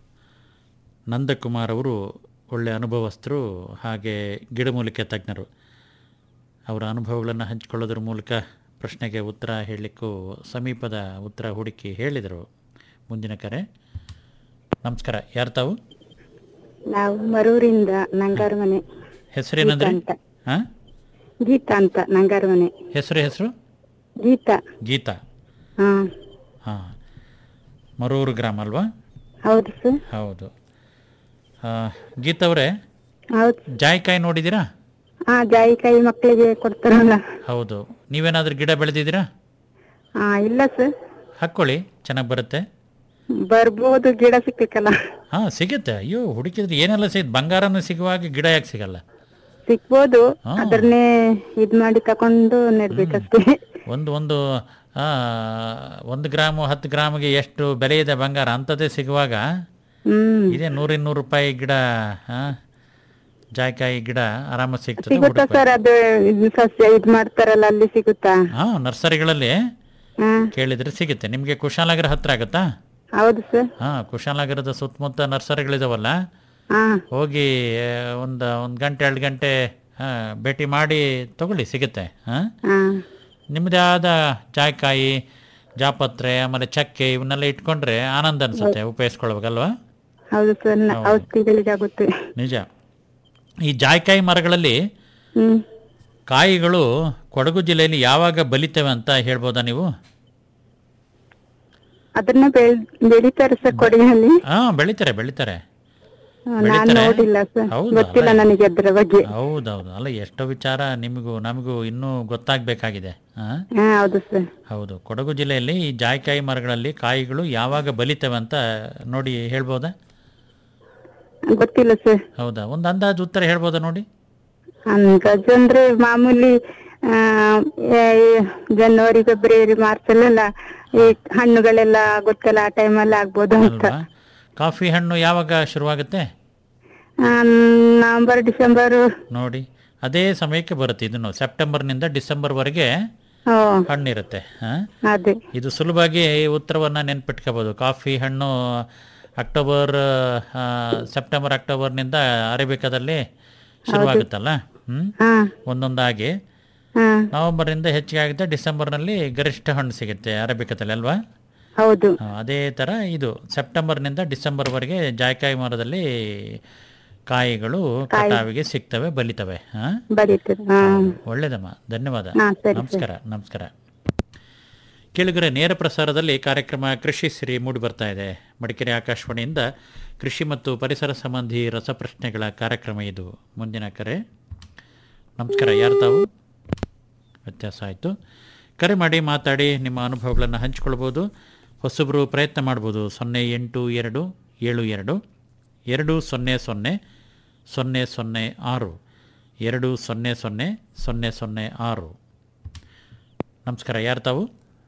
ನಂದಕುಮಾರ್ ಅವರು ಒಳ್ಳೆಯ ಅನುಭವಸ್ಥರು ಹಾಗೆ ಗಿಡಮೂಲಿಕೆ ತಜ್ಞರು ಅವರ ಅನುಭವಗಳನ್ನು ಹಂಚಿಕೊಳ್ಳೋದ್ರ ಮೂಲಕ ಪ್ರಶ್ನೆಗೆ ಉತ್ತರ ಹೇಳಲಿಕ್ಕೂ ಸಮೀಪದ ಉತ್ತರ ಹುಡುಕಿ ಹೇಳಿದರು ಮುಂದಿನ ಕರೆ ನಮಸ್ಕಾರ ಯಾರು ತಾವು ನಾವು ಮರೂರಿಂದ ನಂಗಾರ ಮನೆ ಹೆಸರೇನಂದ್ರಿ ಗೀತಾ ಅಂತ. ಹಾಂ ಗೀತಾ ಅಂತ ನಂಗಾರ ಮನೆ ಹೆಸರು ಹೆಸರು ಗೀತಾ ಗೀತಾ ಹಾ ಹಾಂ ಮರೂರು ಗ್ರಾಮ ಅಲ್ವಾ ಹೌದು ಸರ್ ಹೌದು ಆ, ಗೀತಾ ಅವರೇ ಹೌದು ಜಾಯಿಕಾಯಿ ನೋಡಿದ್ದೀರಾ ಹಾ ಜಾಯಿಕಾಯಿ ಮಕ್ಕಳಿಗೆ ಕೊಡ್ತಾರಲ್ಲ ಹೌದು ನೀವೇನಾದ್ರೂ ಗಿಡ ಬೆಳೆದಿದ್ದೀರಾ ಹಾ ಇಲ್ಲ ಸರ್ ಹಾಕ್ಕೊಳ್ಳಿ ಚೆನ್ನಾಗಿ ಬರುತ್ತೆ ಬರ್ಬೋದು ಗಿಡ ಸಿಕ್ಬೇಕಲ್ಲ ಹಾಂ ಸಿಗುತ್ತೆ ಅಯ್ಯೋ ಹುಡುಕಿದ್ರೆ ಏನೆಲ್ಲ ಸಿಗುತ್ತೆ ಬಂಗಾರನೂ ಸಿಗುವಾಗ ಗಿಡ ಯಾಕೆ ಸಿಗಲ್ಲ ಸಿಕ್ಬೋದು ಹಾ. ಅದನ್ನೇ ಇದ್ ಮಾಡಿ ತಕೊಂಡು ನೆಡ್ಬೇಕಷ್ಟೇ ಒಂದು ಒಂದು ಆ, ಒಂದು ಗ್ರಾಮು ಹತ್ತು ಗ್ರಾಮಿಗೆ ಎಷ್ಟು ಬೆಲೆ ಇದೆ ಬಂಗಾರ ಅಂಥದ್ದೇ ಸಿಗುವಾಗ ಹ್ಮ್ ಇದೇ ನೂರಿನ್ನೂರು ರೂಪಾಯಿ ಗಿಡ ಆ, ಜಾಯಿಕಾಯಿ ಗಿಡ ಆರಾಮಾಗಿ ಸಿಗ್ತದೆ ಸಿಗುತ್ತಾ ಹುಡುಕ್ಬೇಕು. ಸರ್ ಅದು ಇದ್ ಸಸ್ಯ ಇದ್ ಮಾಡ್ತಾರಲ್ಲ ಅಲ್ಲಿ ಸಿಗುತ್ತಾ ಹಾ ನರ್ಸರಿಗಳಲ್ಲಿ ಹಾ ಕೇಳಿದ್ರೆ ಸಿಗುತ್ತೆ ನಿಮಗೆ ಕುಶಾಲನಗರ ಹತ್ರ ಆಗುತ್ತಾ ಹೌದು ಸರ್ ಹಾ ಕುಶಾಲನಗರದ ಸುತ್ತಮುತ್ತ ನರ್ಸರಿಗಳಿದಾವಲ್ಲ ಹಾ ಹೋಗಿ ಒಂದು ಒಂದು ಗಂಟೆ ಎರಡು ಗಂಟೆ ಆ, ಭೇಟಿ ಮಾಡಿ ತಗೊಳ್ಳಿ ಸಿಗುತ್ತೆ ಹಾಂ ಹಾ ನಿಮ್ಮದೇ ಆದ ಜಾಯ್ಕಾಯಿ ಜಾಪತ್ರೆ ಆಮೇಲೆ ಚಕ್ಕೆ ಇವನ್ನೆಲ್ಲ ಇಟ್ಕೊಂಡ್ರೆ ಆನಂದ ಅನ್ಸುತ್ತೆ ಉಪಯೋಗಿಸ್ಕೊಳ್ಬೇಕಲ್ವಾ ಹೌದು ಸರ್ ನ- ಹೌದು. ಔಷಧಿಗಳಿಗಾಗುತ್ತೆ ನಿಜ ಈ ಜಾಯ್ಕಾಯಿ ಮರಗಳಲ್ಲಿ ಹ್ಮ್ ಕಾಯಿಗಳು ಕೊಡಗು ಜಿಲ್ಲೆಯಲ್ಲಿ ಯಾವಾಗ ಬಲಿತವೆ ಅಂತ ಹೇಳ್ಬೋದಾ ನೀವು ಅದನ್ನ ಬೆಳ್ ಬೆಳಿತಾರೆ ಸರ್ ಕೊಡಗಿನಲ್ಲಿ ಹಾ ಬೆಳಿತಾರೆ ಬೆಳಿತಾರೆ ನಾನ್ ಬೆಳಿತಾರೆ? ನೋಡಿಲ್ಲ ಸರ್ ಹೌದಾ? ಗೊತ್ತಿಲ್ಲ ಅಲ್ಲ- ನನಗೆ ಅದ್ರ ಬಗ್ಗೆ ಹೌದೌದು ಅಲ್ಲ ಎಷ್ಟೋ ವಿಚಾರ ನಿಮಗೂ ನಮಗೂ ಇನ್ನೂ ಗೊತ್ತಾಗಬೇಕಾಗಿದೆ ಹಾಂ ಹಾ ಹೌದು ಸರ್ ಹೌದು ಕೊಡಗು ಜಿಲ್ಲೆಯಲ್ಲಿ ಈ ಜಾಯ್ಕಾಯಿ ಮರಗಳಲ್ಲಿ ಕಾಯಿಗಳು ಯಾವಾಗ ಬಲಿತವೆ ಅಂತ ನೋಡಿ ಹೇಳ್ಬೋದಾ ಗೊತ್ತಿಲ್ಲ ಸರ್ ಹೌದಾ ಒಂದು ಅಂದಾಜು ಉತ್ತರ ಹೇಳ್ಬೋದಾ ನೋಡಿ ಅಂದಾಜು ಅಂದ್ರೆ ಮಾಮೂಲಿ ಆ, ಏ- ಜನವರಿ ಫೆಬ್ರವರಿ ಮಾರ್ಚ್ ಅಲ್ಲೆಲ್ಲ ಈ ಹಣ್ಣುಗಳೆಲ್ಲ ಗೊತ್ತಲ್ಲ ಆ ಟೈಮಲ್ಲಿ ಆಗ್ಬೋದು ಅಂತ ಅಲ್ವಾ ಕಾಫಿ ಹಣ್ಣು ಯಾವಾಗ ಶುರುವಾಗುತ್ತೆ ಆ, ನವೆಂಬರ್ ಡಿಸೆಂಬರ್ ನೋಡಿ ಅದೇ ಸಮಯಕ್ಕೆ ಬರುತ್ತೆ ಇದನ್ನು ಸೆಪ್ಟೆಂಬರ್ನಿಂದ ಡಿಸೆಂಬರ್ವರೆಗೆ ಓ ಹಣ್ಣಿರುತ್ತೆ ಹಾಂ ಅದೇ ಇದು ಸುಲಭವಾಗಿ ಈ ಉತ್ತರವನ್ನು ನೆನ್ಪಿಟ್ಕೋಬೋದು ಕಾಫಿ ಹಣ್ಣು ಅಕ್ಟೋಬರ್ ಆ, ಸೆಪ್ಟೆಂಬರ್ ಅಕ್ಟೋಬರ್ನಿಂದ ಅರೇಬಿಕಾದಲ್ಲಿ ಶುರುವಾಗುತ್ತಲ್ಲ ಹ್ಞೂ ಹಾ ಒಂದೊಂದಾಗಿ ಹಾ ನವೆಂಬರ್ನಿಂದ ಹೆಚ್ಚಿಗೆ ಆಗುತ್ತೆ ಡಿಸೆಂಬರ್ನಲ್ಲಿ ಗರಿಷ್ಠ ಹಣ್ಣು ಸಿಗುತ್ತೆ ಅರೇಬಿಕದಲ್ಲಿ ಅಲ್ವಾ ಹೌದು ಆ, ಅದೇ ಥರ ಇದು ಸೆಪ್ಟೆಂಬರ್ನಿಂದ ಡಿಸೆಂಬರ್ವರೆಗೆ ಜಾಯ್ಕಾಯಿ ಮರದಲ್ಲಿ ಕಾಯಿಗಳು ಕಟಾವಿಗೆ ಸಿಗ್ತವೆ ಬಲಿತವೆ ಹಾಂ ಬರೀತದೆ ಹಾ ಒಳ್ಳೇದಮ್ಮ ಧನ್ಯವಾದ ಹಾ, ಸರಿ, ಸರಿ. ನಮಸ್ಕಾರ ನಮಸ್ಕಾರ ಕೇಳಿದರೆ ನೇರ ಪ್ರಸಾರದಲ್ಲಿ ಕಾರ್ಯಕ್ರಮ ಕೃಷಿ ಸಿರಿ ಮೂಡಿ ಬರ್ತಾ ಇದೆ ಮಡಿಕೇರಿ ಆಕಾಶವಾಣಿಯಿಂದ ಕೃಷಿ ಮತ್ತು ಪರಿಸರ ಸಂಬಂಧಿ ರಸಪ್ರಶ್ನೆಗಳ ಕಾರ್ಯಕ್ರಮ ಇದು ಮುಂದಿನ ಕರೆ ನಮಸ್ಕಾರ ಯಾರು ತಾವು ವ್ಯತ್ಯಾಸ ಆಯಿತು ಕರೆ ಮಾಡಿ ಮಾತಾಡಿ ನಿಮ್ಮ ಅನುಭವಗಳನ್ನು ಹಂಚಿಕೊಳ್ಬೋದು ಹೊಸಬರು ಪ್ರಯತ್ನ ಮಾಡ್ಬೋದು ಸೊನ್ನೆ ಎಂಟು ಎರಡು ಏಳು ಎರಡು ಎರಡು ಸೊನ್ನೆ ಸೊನ್ನೆ ಸೊನ್ನೆ ಸೊನ್ನೆ ಆರು ಎರಡು ಸೊನ್ನೆ ಸೊನ್ನೆ ಸೊನ್ನೆ ಸೊನ್ನೆ ಆರು ನಮಸ್ಕಾರ ಯಾರು ತಾವು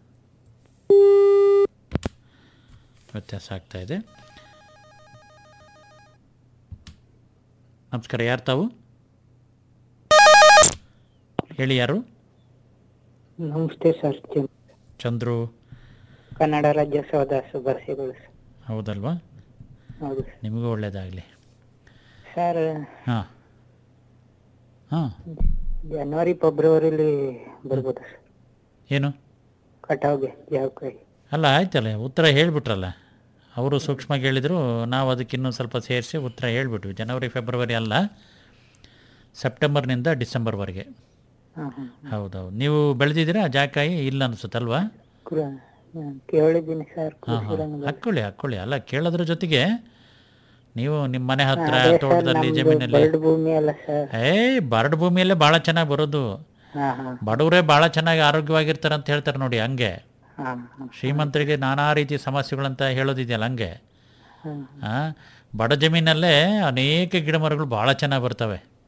ವ್ಯತ್ಯಾಸ ಆಗ್ತಾ ಇದೆ ನಮಸ್ಕಾರ ಯಾರು ತಾವು ಹೇಳಿ ಯಾರು ನಮಸ್ತೆ ಸರ್ ಚಂದ್- ಚಂದ್ರು ಕನ್ನಡ ರಾಜ್ಯೋತ್ಸವದ ಶುಭಾಶಯಗಳು ಸರ್. ಹೌದಲ್ವಾ ಹೌದು ನಿಮಗೂ ಒಳ್ಳೆಯದಾಗಲಿ ಸರ್ ಹಾಂ ಹಾಂ ಜನವರಿ ಫೆಬ್ರವರಿಲಿ ಬರ್ಬೋದು ಸರ್ ಏನು ಕಟಾವ್ಗೆ ಜಾವಕಾಯಿ ಅಲ್ಲ ಆಯ್ತಲ್ಲ ಉತ್ತರ ಹೇಳಿಬಿಟ್ರಲ್ಲ ಅವರು ಸೂಕ್ಷ್ಮವಾಗಿ ಹೇಳಿದರು ನಾವು ಅದಕ್ಕೆ ಇನ್ನೂ ಸ್ವಲ್ಪ ಸೇರಿಸಿ ಉತ್ತರ ಹೇಳಿಬಿಟ್ವಿ ಜನವರಿ ಫೆಬ್ರವರಿ ಅಲ್ಲ ಸೆಪ್ಟೆಂಬರ್ನಿಂದ ಡಿಸೆಂಬರ್ವರೆಗೆ ಹಾಂ ಹಾಂ ಹೌದೌದು ನೀವು ಬೆಳೆದಿದ್ದೀರಾ ಜಾಕಾಯಿ ಇಲ್ಲ ಅನಿಸುತ್ತಲ್ವಾ ಕೇಳಿದ್ದೀನಿ ಸರ್ ಹಾಂ ಕೃಷಿ ಹಾಂ ರಂಗದಲ್ಲಿ. ಹಾಕ್ಕೊಳ್ಳಿ ಹಾಕ್ಕೊಳ್ಳಿ ಅಲ್ಲ ಕೇಳೋದ್ರ ಜೊತೆಗೆ ನೀವು ನಿಮ್ಮ ಮನೆ ಹತ್ರ ಅದೇ ಸರ್, ತೋಟದಲ್ಲಿ ನಮ್ದು ಜಮೀನಲ್ಲಿ ಬರಡು ಭೂಮಿ ಅಲ್ಲ ಸರ್ ಏಯ್ ಬರಡು ಭೂಮಿಯಲ್ಲೇ ಭಾಳ ಚೆನ್ನಾಗಿ ಬರೋದು ಹಾ ಹಾ ಬಡವರೇ ಭಾಳ ಚೆನ್ನಾಗಿ ಆರೋಗ್ಯವಾಗಿರ್ತಾರೆ ಅಂತ ಹೇಳ್ತಾರೆ ನೋಡಿ ಹಂಗೆ ಹಾ ಶ್ರೀಮಂತರಿಗೆ ನಾನಾ ರೀತಿ ಸಮಸ್ಯೆಗಳಂತ ಹೇಳೋದಿದೆಯಲ್ಲ ಹಂಗೆ ಹಾ ಆ, ಬಡ ಜಮೀನಲ್ಲೇ ಅನೇಕ ಗಿಡ ಮರಗಳು ಭಾಳ ಚೆನ್ನಾಗಿ ಬರ್ತವೆ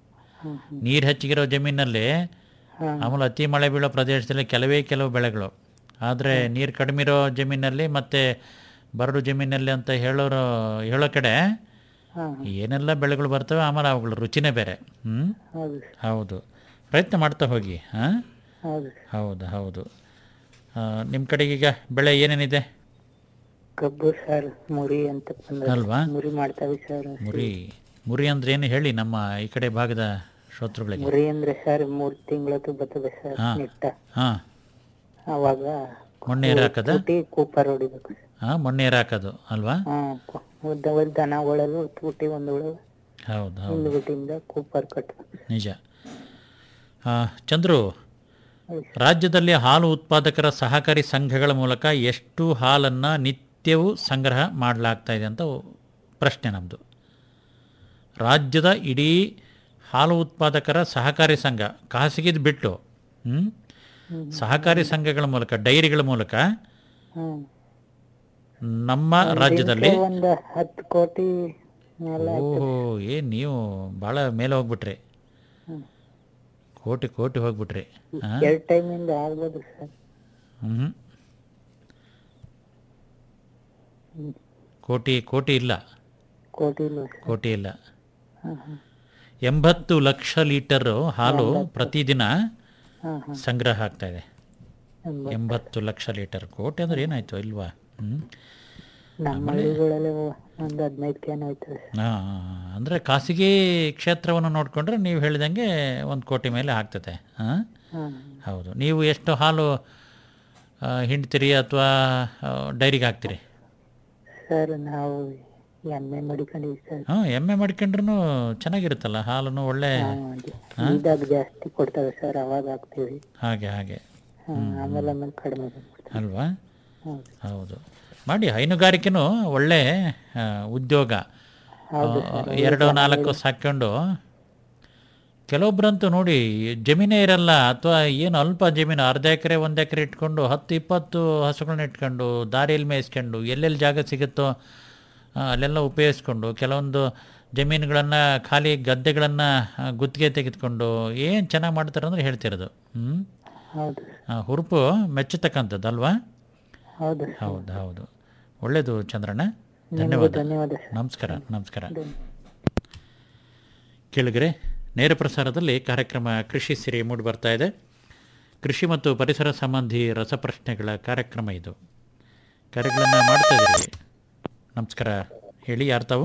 ನೀರು ಹೆಚ್ಚಿಗಿರೋ ಜಮೀನಲ್ಲಿ ಆಮೇಲೆ ಅತಿ ಮಳೆ ಬೀಳೋ ಪ್ರದೇಶದಲ್ಲಿ ಕೆಲವೇ ಕೆಲವು ಬೆಳೆಗಳು ಆದರೆ ನೀರು ಕಡಿಮೆ ಇರೋ ಜಮೀನಲ್ಲಿ ಮತ್ತೆ ಬರಡು ಜಮೀನಲ್ಲಿ ಅಂತ ಹೇಳೋರು ಹೇಳೋ ಕಡೆ ಏನೆಲ್ಲ ಬೆಳೆಗಳು ಬರ್ತವೆ ಆಮೇಲೆ ಅವುಗಳ ರುಚಿನೇ ಬೇರೆ ಹ್ಞೂ ಹೌದು ಹೌದು ಪ್ರಯತ್ನ ಮಾಡ್ತಾ ಹೋಗಿ ಹಾಂ ಹೌದು ಹೌದು ಹೌದು ನಿಮ್ಮ ಕಡೆಗೆ ಈಗ ಬೆಳೆ ಏನೇನಿದೆ ಕಬ್ಬು ಸರ್ ಮುರಿ ಅಂತ ಬಂದದ್ದು. ಅಲ್ವಾ? ಮುರಿ ಮಾಡ್ತಾವೆ ಸರ್ ಮುರಿ ಮುರಿ ಅಂದ್ರೆ ಏನು ಹೇಳಿ ನಮ್ಮ ಈ ಕಡೆ ಭಾಗದ ಶ್ರೋತೃಗಳಿಗೆ ಮುರಿ ಅಂದ್ರೆ ಸರ್ ಮೂರ್ ತಿಂಗಳದ್ದು ಬರ್ತದೆ ಸರ್ ಹಾ. ನಿಟ್ಟ ಹಾಂ ಅವಾಗ ಮಣ್ಣು ಏರ್ ಹಾಕದ ಕುಟ್ಟಿ ಕೂಪರ್ ಹೊಡಿಬೇಕು ಸರ್ ಹಾಂ ಮಣ್ಣು ಏರ್ ಹಾಕೋದು ಅಲ್ವಾ ಹಾ ಕು- ಒಂದ್ ಒಂದ್ ದನಗಳೆಲ್ಲ ತುಟಿ ಒಂದು ಉಳು ಹೌದು ಹೌದು ಹಿಂದ್ಬಿಟ್ಟಿಂದ ಕೂಪರ್ ಕಟ್ಟಬೇಕು ನಿಜ ಆ, ಚಂದ್ರು ರಾಜ್ಯದಲ್ಲಿ ಹಾಲು ಉತ್ಪಾದಕರ ಸಹಕಾರಿ ಸಂಘಗಳ ಮೂಲಕ ಎಷ್ಟು ಹಾಲನ್ನು ನಿತ್ಯವೂ ಸಂಗ್ರಹ ಮಾಡಲಾಗ್ತಾ ಇದೆ ಅಂತ ಪ್ರಶ್ನೆ ನಮ್ಮದು ರಾಜ್ಯದ ಇಡೀ ಹಾಲು ಉತ್ಪಾದಕರ ಸಹಕಾರಿ ಸಂಘ ಖಾಸಗಿದ್ ಬಿಟ್ಟು ಹ್ಮ್? ಸಹಕಾರಿ ಸಂಘಗಳ ಮೂಲಕ ಡೈರಿಗಳ ಮೂಲಕ ಹ್ಮ್ ನಮ್ಮ ರಾಜ್ಯದಲ್ಲಿ ದಿನಕ್ಕೆ ಒಂದ್ ಹತ್ತು ಕೋಟಿ ಮೇಲೆ ಓಹೋ ಏನು ನೀವು ಭಾಳ ಮೇಲೆ ಹೋಗ್ಬಿಟ್ರಿ ಹ್ಮ್. ಕೋಟಿ ಕೋಟಿ ಹೋಗ್ಬಿಟ್ರಿ ಹಾಂ ಎರಡ್ ಟೈಮ್ ಇಂದ ಆಗ್ಬೋದು ಸರ್ ಹ್ಞೂ ಕೋಟಿ ಕೋಟಿ ಇಲ್ಲ ಕೋಟಿ ಇಲ್ಲ ಸರ್ ಕೋಟಿ ಇಲ್ಲ ಹಾ ಹಾ ಎಂಬತ್ತು ಲಕ್ಷ ಲೀಟರ್ ಹಾಲು ಪ್ರತಿದಿನ ಹಾ ಹಾ ಸಂಗ್ರಹ ಆಗ್ತಾ ಇದೆ ಎಂಬತ್ತು. ಎಂಬತ್ತು ಲಕ್ಷ ಲೀಟರ್ ಕೋಟಿ ಅಂದ್ರೆ ಏನಾಯ್ತು ಇಲ್ವಾ ಹ್ಞೂ ನಮ್ಮ ಹಳ್ಳಿಗಳಲ್ಲಿ ಒಂದ್ ಹದಿನೈದು ಕ್ಯಾನ್ ಹೋಯ್ತದೆ ಸರ್ ಹಾಂ ಅಂದರೆ ಖಾಸಗಿ ಕ್ಷೇತ್ರವನ್ನು ನೋಡಿಕೊಂಡ್ರೆ ನೀವು ಹೇಳಿದಂಗೆ ಒಂದು ಕೋಟಿ ಮೇಲೆ ಆಗ್ತದೆ ಹಾಂ ಹಾ ಹೌದು ನೀವು ಎಷ್ಟು ಹಾಲು ಆ, ಹಿಂಡ್ತೀರಿ ಅಥವಾ ಡೈರಿಗೆ ಹಾಕ್ತೀರಿ ಸರ್ ನಾವು ಎಮ್ಮೆ ಮಡಿಕೊಂಡಿವಿ ಸರ್ ಹಾಂ ಎಮ್ಮೆ ಮಾಡ್ಕೊಂಡ್ರು ಚೆನ್ನಾಗಿರುತ್ತಲ್ಲ ಹಾಲನ್ನು ಒಳ್ಳೆ ಹಾ? ಇದಾಗ ಜಾಸ್ತಿ ಕೊಡ್ತವೆ ಸರ್ ಅವಾಗ ಹಾಕ್ತೀವಿ ಹಾಗೆ ಹಾಗೆ ಹಾ, ಆಮೇಲೆ ಆಮೇಲೆ ಕಡಿಮೆ ಬಂದ್ಬಿಡ್ತವೆ. ಅಲ್ವಾ ಹೌದು. ಹೌದು ಮಾಡಿ ಹೈನುಗಾರಿಕೆನೂ ಒಳ್ಳೆ ಆ, ಉದ್ಯೋಗ ಹೌದು ಆ, ಸರ್. ಎರಡು ನಾಲ್ಕು ಸಾಕೊಂಡು ಕೆಲವೊಬ್ರಂತೂ ನೋಡಿ ಜಮೀನೇ ಇರಲ್ಲ ಅಥವಾ ಏನು ಅಲ್ಪ ಜಮೀನು ಅರ್ಧ ಎಕರೆ ಒಂದು ಎಕರೆ ಇಟ್ಕೊಂಡು ಹತ್ತು ಇಪ್ಪತ್ತು ಹಸುಗಳನ್ನ ಇಟ್ಕೊಂಡು ದಾರಿಯಲ್ಲಿ ಮೇಯಿಸ್ಕೊಂಡು ಎಲ್ಲೆಲ್ಲಿ ಜಾಗ ಸಿಗುತ್ತೋ ಆ, ಅಲ್ಲೆಲ್ಲ ಉಪಯೋಗಿಸ್ಕೊಂಡು ಕೆಲವೊಂದು ಜಮೀನುಗಳನ್ನು ಖಾಲಿ ಗದ್ದೆಗಳನ್ನು ಗುತ್ತಿಗೆ ತೆಗೆದುಕೊಂಡು ಏನು ಚೆನ್ನಾಗಿ ಮಾಡ್ತಾರೆ ಅಂದ್ರೆ ಹೇಳ್ತಿರೋದು ಹ್ಞೂ ಹೌದು ಹುರುಪು ಮೆಚ್ಚತಕ್ಕಂಥದ್ದು ಅಲ್ವಾ ಹೌದು ಹೌದು ಹೌದು ಒಳ್ಳೆಯದು ಚಂದ್ರಣ್ಣ ನಿಮಗೂ ಧನ್ಯವಾದ ಧನ್ಯವಾದ ನಮಸ್ಕಾರ ನಮಸ್ಕಾರ ಕೇಳಿದರೆ ನೇರ ಪ್ರಸಾರದಲ್ಲಿ ಕಾರ್ಯಕ್ರಮ ಕೃಷಿ ಸಿರಿ ಮೂಡಿ ಬರ್ತಾ ಇದೆ ಕೃಷಿ ಮತ್ತು ಪರಿಸರ ಸಂಬಂಧಿ ರಸಪ್ರಶ್ನೆಗಳ ಕಾರ್ಯಕ್ರಮ ಇದು ಕಾರ್ಯಗಳನ್ನು ಮಾಡ್ತಾ ಇದ್ದೀರಿ ನಮಸ್ಕಾರ ಹೇಳಿ ಯಾರು ತಾವು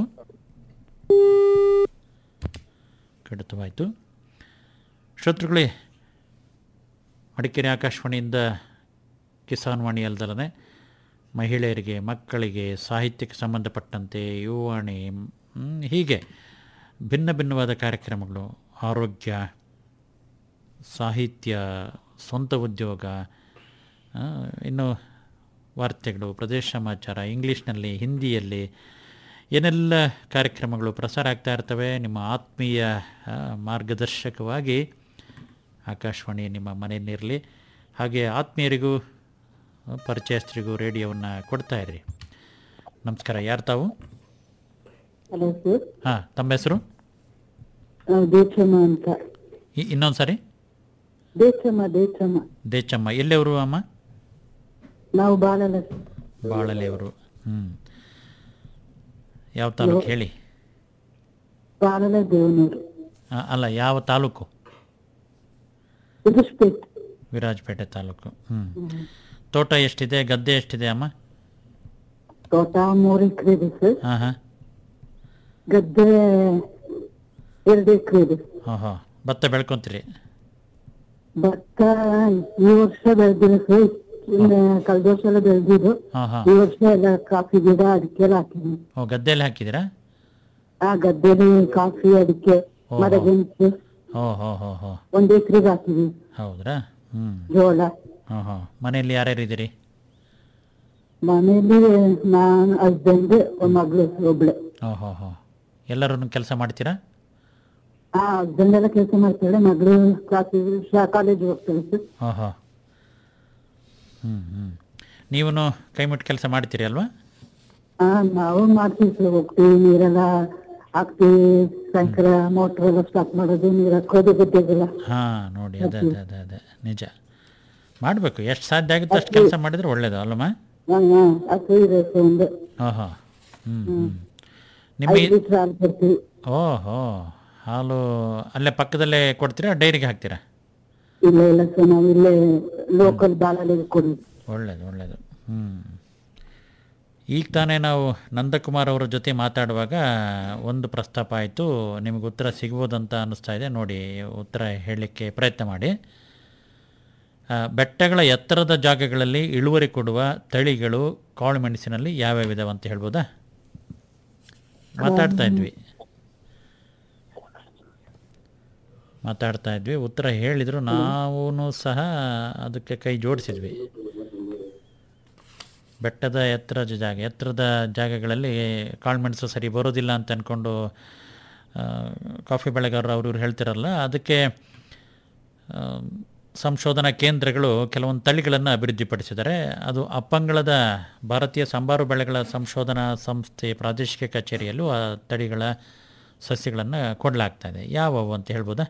ಕಡಿತವಾಯಿತು ಶ್ರೋತೃಗಳೇ ಮಡಿಕೇರಿ ಆಕಾಶವಾಣಿಯಿಂದ ಕಿಸಾನ್ ವಾಣಿ ಅಲ್ದಲನೆ ಮಹಿಳೆಯರಿಗೆ ಮಕ್ಕಳಿಗೆ ಸಾಹಿತ್ಯಕ್ಕೆ ಸಂಬಂಧಪಟ್ಟಂತೆ ಯುವಾಣಿ ಮ್, ಹೀಗೆ ಭಿನ್ನ ಭಿನ್ನವಾದ ಕಾರ್ಯಕ್ರಮಗಳು ಆರೋಗ್ಯ ಸಾಹಿತ್ಯ ಸ್ವಂತ ಉದ್ಯೋಗ ಆ, ಇನ್ನು ವಾರ್ತೆಗಳು ಪ್ರದೇಶ ಸಮಾಚಾರ ಇಂಗ್ಲೀಷ್ನಲ್ಲಿ ಹಿಂದಿಯಲ್ಲಿ ಏನೆಲ್ಲ ಕಾರ್ಯಕ್ರಮಗಳು ಪ್ರಸಾರ ಆಗ್ತಾ ಇರ್ತವೆ ನಿಮ್ಮ ಆತ್ಮೀಯ ಆ, ಮಾರ್ಗದರ್ಶಕವಾಗಿ ಆಕಾಶವಾಣಿ ನಿಮ್ಮ ಮನೆಯಲ್ಲಿರಲಿ ಹಾಗೆ ಆತ್ಮೀಯರಿಗೂ ಆ, ಪರಿಚಯಸ್ಥರಿಗೂ ರೇಡಿಯೋವನ್ನು ಕೊಡ್ತಾ ಇರಿ ನಮಸ್ಕಾರ ಯಾರು ತಾವು ಹಲೋ ಸರ್ ಹಾಂ ತಮ್ಮ ಹೆಸರು ನಾವು ದೇಚಮ್ಮ ಅಂತ ಇನ್ನೊಂದು ಸಾರಿ ದೇಚಮ್ಮ ದೇಚಮ್ಮ ದೇಚಮ್ಮ ಎಲ್ಲೆವರು ಅಮ್ಮ ನಾವು ಬಾಳಲ ಬಾಳಲೆಯವರು ಹ್ಞೂ ಯಾವ ತಾಲೂಕು ಹೇಳಿ ಬಾಳಲ ದೇವನೂರು ಆ, ಅಲ್ಲ ಯಾವ ತಾಲೂಕು ವಿದುಷ್ಪೇಟ್ ವಿರಾಜಪೇಟೆ ತಾಲೂಕು ಹ್ಞೂ ತೋಟ ಎಷ್ಟಿದೆ ಗದ್ದೆ ಎಷ್ಟಿದೆ ಅಮ್ಮ ತೋಟ ಮೂರು ಎಕರೆ ಇದೆ ಸರ್ ಹಾಂ ಹಾಂ ಗದ್ದೆ ಎರಡು ಎಕರೆ ಇದೆ ಹಾಂ ಹಾಂ ಭತ್ತ ಬೆಳ್ಕೊತೀರಿ ಭತ್ತ ಈ ವರ್ಷ ಬೆಳೆದಿಲ್ಲ ಸರ್ ಇನ್ನು ಕಳೆದ ವರ್ಷ ಎಲ್ಲ ಬೆಳೆದಿದ್ದು ಹಾಂ ಹಾಂ ಈ ವರ್ಷ ಎಲ್ಲ ಕಾಫಿ ಗಿಡ ಅಡಿಕೆ ಎಲ್ಲ ಹಾಕಿದ್ವಿ ಓ ಗದ್ದೆಯಲ್ಲಿ ಹಾಕಿದ್ದೀರಾ ಆ ಗದ್ದೆಲಿ ಕಾಫಿ ಅಡಿಕೆ ಓಹೋ. ಮರಗೆಣಸು ಓ ಹೋ ಹೋ ಹೋ ಒಂದ್ ಎಕರೆಗೆ ಹಾಕಿದ್ವಿ ಹೌದ್ರಾ ಹ್ಞೂ ಜೋಳ ಹಾಂ ಹಾಂ ಮನೆಯಲ್ಲಿ ಯಾರ್ಯಾರು ಇದ್ದೀರಿ ಮನೇಲಿ ನಾನ್ ಹಸ್ಬೆಂಡ್ ಮಗಳು ಒಬ್ಳೆ ಓ ಹೋ ಹೋ ಎಲ್ಲರೂ ಕೆಲಸ ಮಾಡ್ತೀರಾ ಆ ಹಸ್ಬೆಂಡ್ ಎಲ್ಲ ಕೆಲಸ ಮಾಡ್ತಾಳೆ ಮಗಳು ಕ್ಲಾಸಿಗೆ ಕಾಲೇಜ್ ಹೋಗ್ತಾಳೆ ಸರ್ ಹಾಂ ಹಾಂ ಹ್ಞೂ ಹ್ಞೂ ನೀವೂ ಕೈ ಮುಟ್ಟು ಕೆಲಸ ಮಾಡ್ತೀರಿ ಅಲ್ವಾ ಆ ನಾವು ಮಾಡ್ತೀವಿ ಸರ್ ಹೋಗ್ತೀವಿ ನೀರೆಲ್ಲ ಹಾಕ್ತೀವಿ ಸಾಯಂಕಾಲ ಮೋಟರ್ ಎಲ್ಲ ಸ್ಟಾಪ್ ಮಾಡೋದು ನೀರ್ ಹಾಕೋದು ಗದ್ದೆಗೆಲ್ಲ ಹಾ ನೋಡಿ ಅದೇ ಅದೇ ಅದೇ ಅದೇ ನಿಜ ಮಾಡಬೇಕು ಎಷ್ಟು ಸಾಧ್ಯ ಆಗುತ್ತೆ ಅಷ್ಟು ಕೆಲಸ ಮಾಡಿದ್ರೆ ಒಳ್ಳೇದು ಅಲ್ಲಮ್ಮ ಹಾ ಹಾ ಹಸು ಇದೆ ಹಸು ಒಂದು ಓಹೋ ಹ್ಮ್ ಹ್ಮ್. ಹ್ಮ್. ನಿಮ್ಮ ಐದು ಲೀಟರ್ ಹಾಲು ಕೊಡ್ತೀವಿ ಓಹೋ ಹಾಲು ಅಲ್ಲೇ ಪಕ್ಕದಲ್ಲೇ ಕೊಡ್ತೀರಾ ಡೈರಿಗೆ ಹಾಕ್ತೀರಾ ಇಲ್ಲ ಇಲ್ಲ ಸರ್ ನಾವು ಇಲ್ಲೇ ಲೋಕಲ್ ಬಾಲಲ್ಲಿ ಕೊಡೋದು ಒಳ್ಳೇದು ಒಳ್ಳೇದು ಹ್ಞೂ ಈಗ ತಾನೇ ನಾವು ನಂದಕುಮಾರ್ ಅವರ ಜೊತೆ ಮಾತಾಡುವಾಗ ಒಂದು ಪ್ರಸ್ತಾಪ ಆಯಿತು ನಿಮಗೆ ಉತ್ತರ ಸಿಗ್ಬೋದಂತ ಅನ್ನಿಸ್ತಾ ಇದೆ ನೋಡಿ ಉತ್ತರ ಹೇಳಲಿಕ್ಕೆ ಪ್ರಯತ್ನ ಮಾಡಿ ಆ, ಬೆಟ್ಟಗಳ ಎತ್ತರದ ಜಾಗಗಳಲ್ಲಿ ಇಳುವರಿ ಕೊಡುವ ತಳಿಗಳು ಕಾಳು ಮೆಣಸಿನಲ್ಲಿ ಯಾವ್ಯಾವ ಇದಾವೆ ಅಂತ ಹೇಳ್ಬೋದಾ ಮಾತಾಡ್ತಾ ಇದ್ವಿ ಮಾತಾಡ್ತಾ ಇದ್ವಿ ಉತ್ತರ ಹೇಳಿದ್ರು ನಾವು ಸಹ ಅದಕ್ಕೆ ಕೈ ಜೋಡಿಸಿದ್ವಿ ಬೆಟ್ಟದ ಎತ್ತರದ ಜಾಗ ಎತ್ತರದ ಜಾಗಗಳಲ್ಲಿ ಕಾಳುಮೆಣಸು ಸರಿ ಬರೋದಿಲ್ಲ ಅಂತ ಅಂದ್ಕೊಂಡು ಆ, ಕಾಫಿ ಬೆಳೆಗಾರರು ಅವರು ಇವ್ರು ಹೇಳ್ತಿರಲ್ಲ ಅದಕ್ಕೆ ಆ, ಸಂಶೋಧನಾ ಕೇಂದ್ರಗಳು ಕೆಲವೊಂದು ತಳಿಗಳನ್ನು ಅಭಿವೃದ್ಧಿಪಡಿಸಿದ್ದಾರೆ ಅದು ಅಪ್ಪಂಗಳದ ಭಾರತೀಯ ಸಂಬಾರು ಬೆಳೆಗಳ ಸಂಶೋಧನಾ ಸಂಸ್ಥೆ ಪ್ರಾದೇಶಿಕ ಕಚೇರಿಯಲ್ಲೂ ಆ ತಳಿಗಳ ಸಸ್ಯಗಳನ್ನು ಕೊಡಲಾಗ್ತಾ ಇದೆ ಯಾವುವು ಅಂತ ಹೇಳ್ಬೋದಾ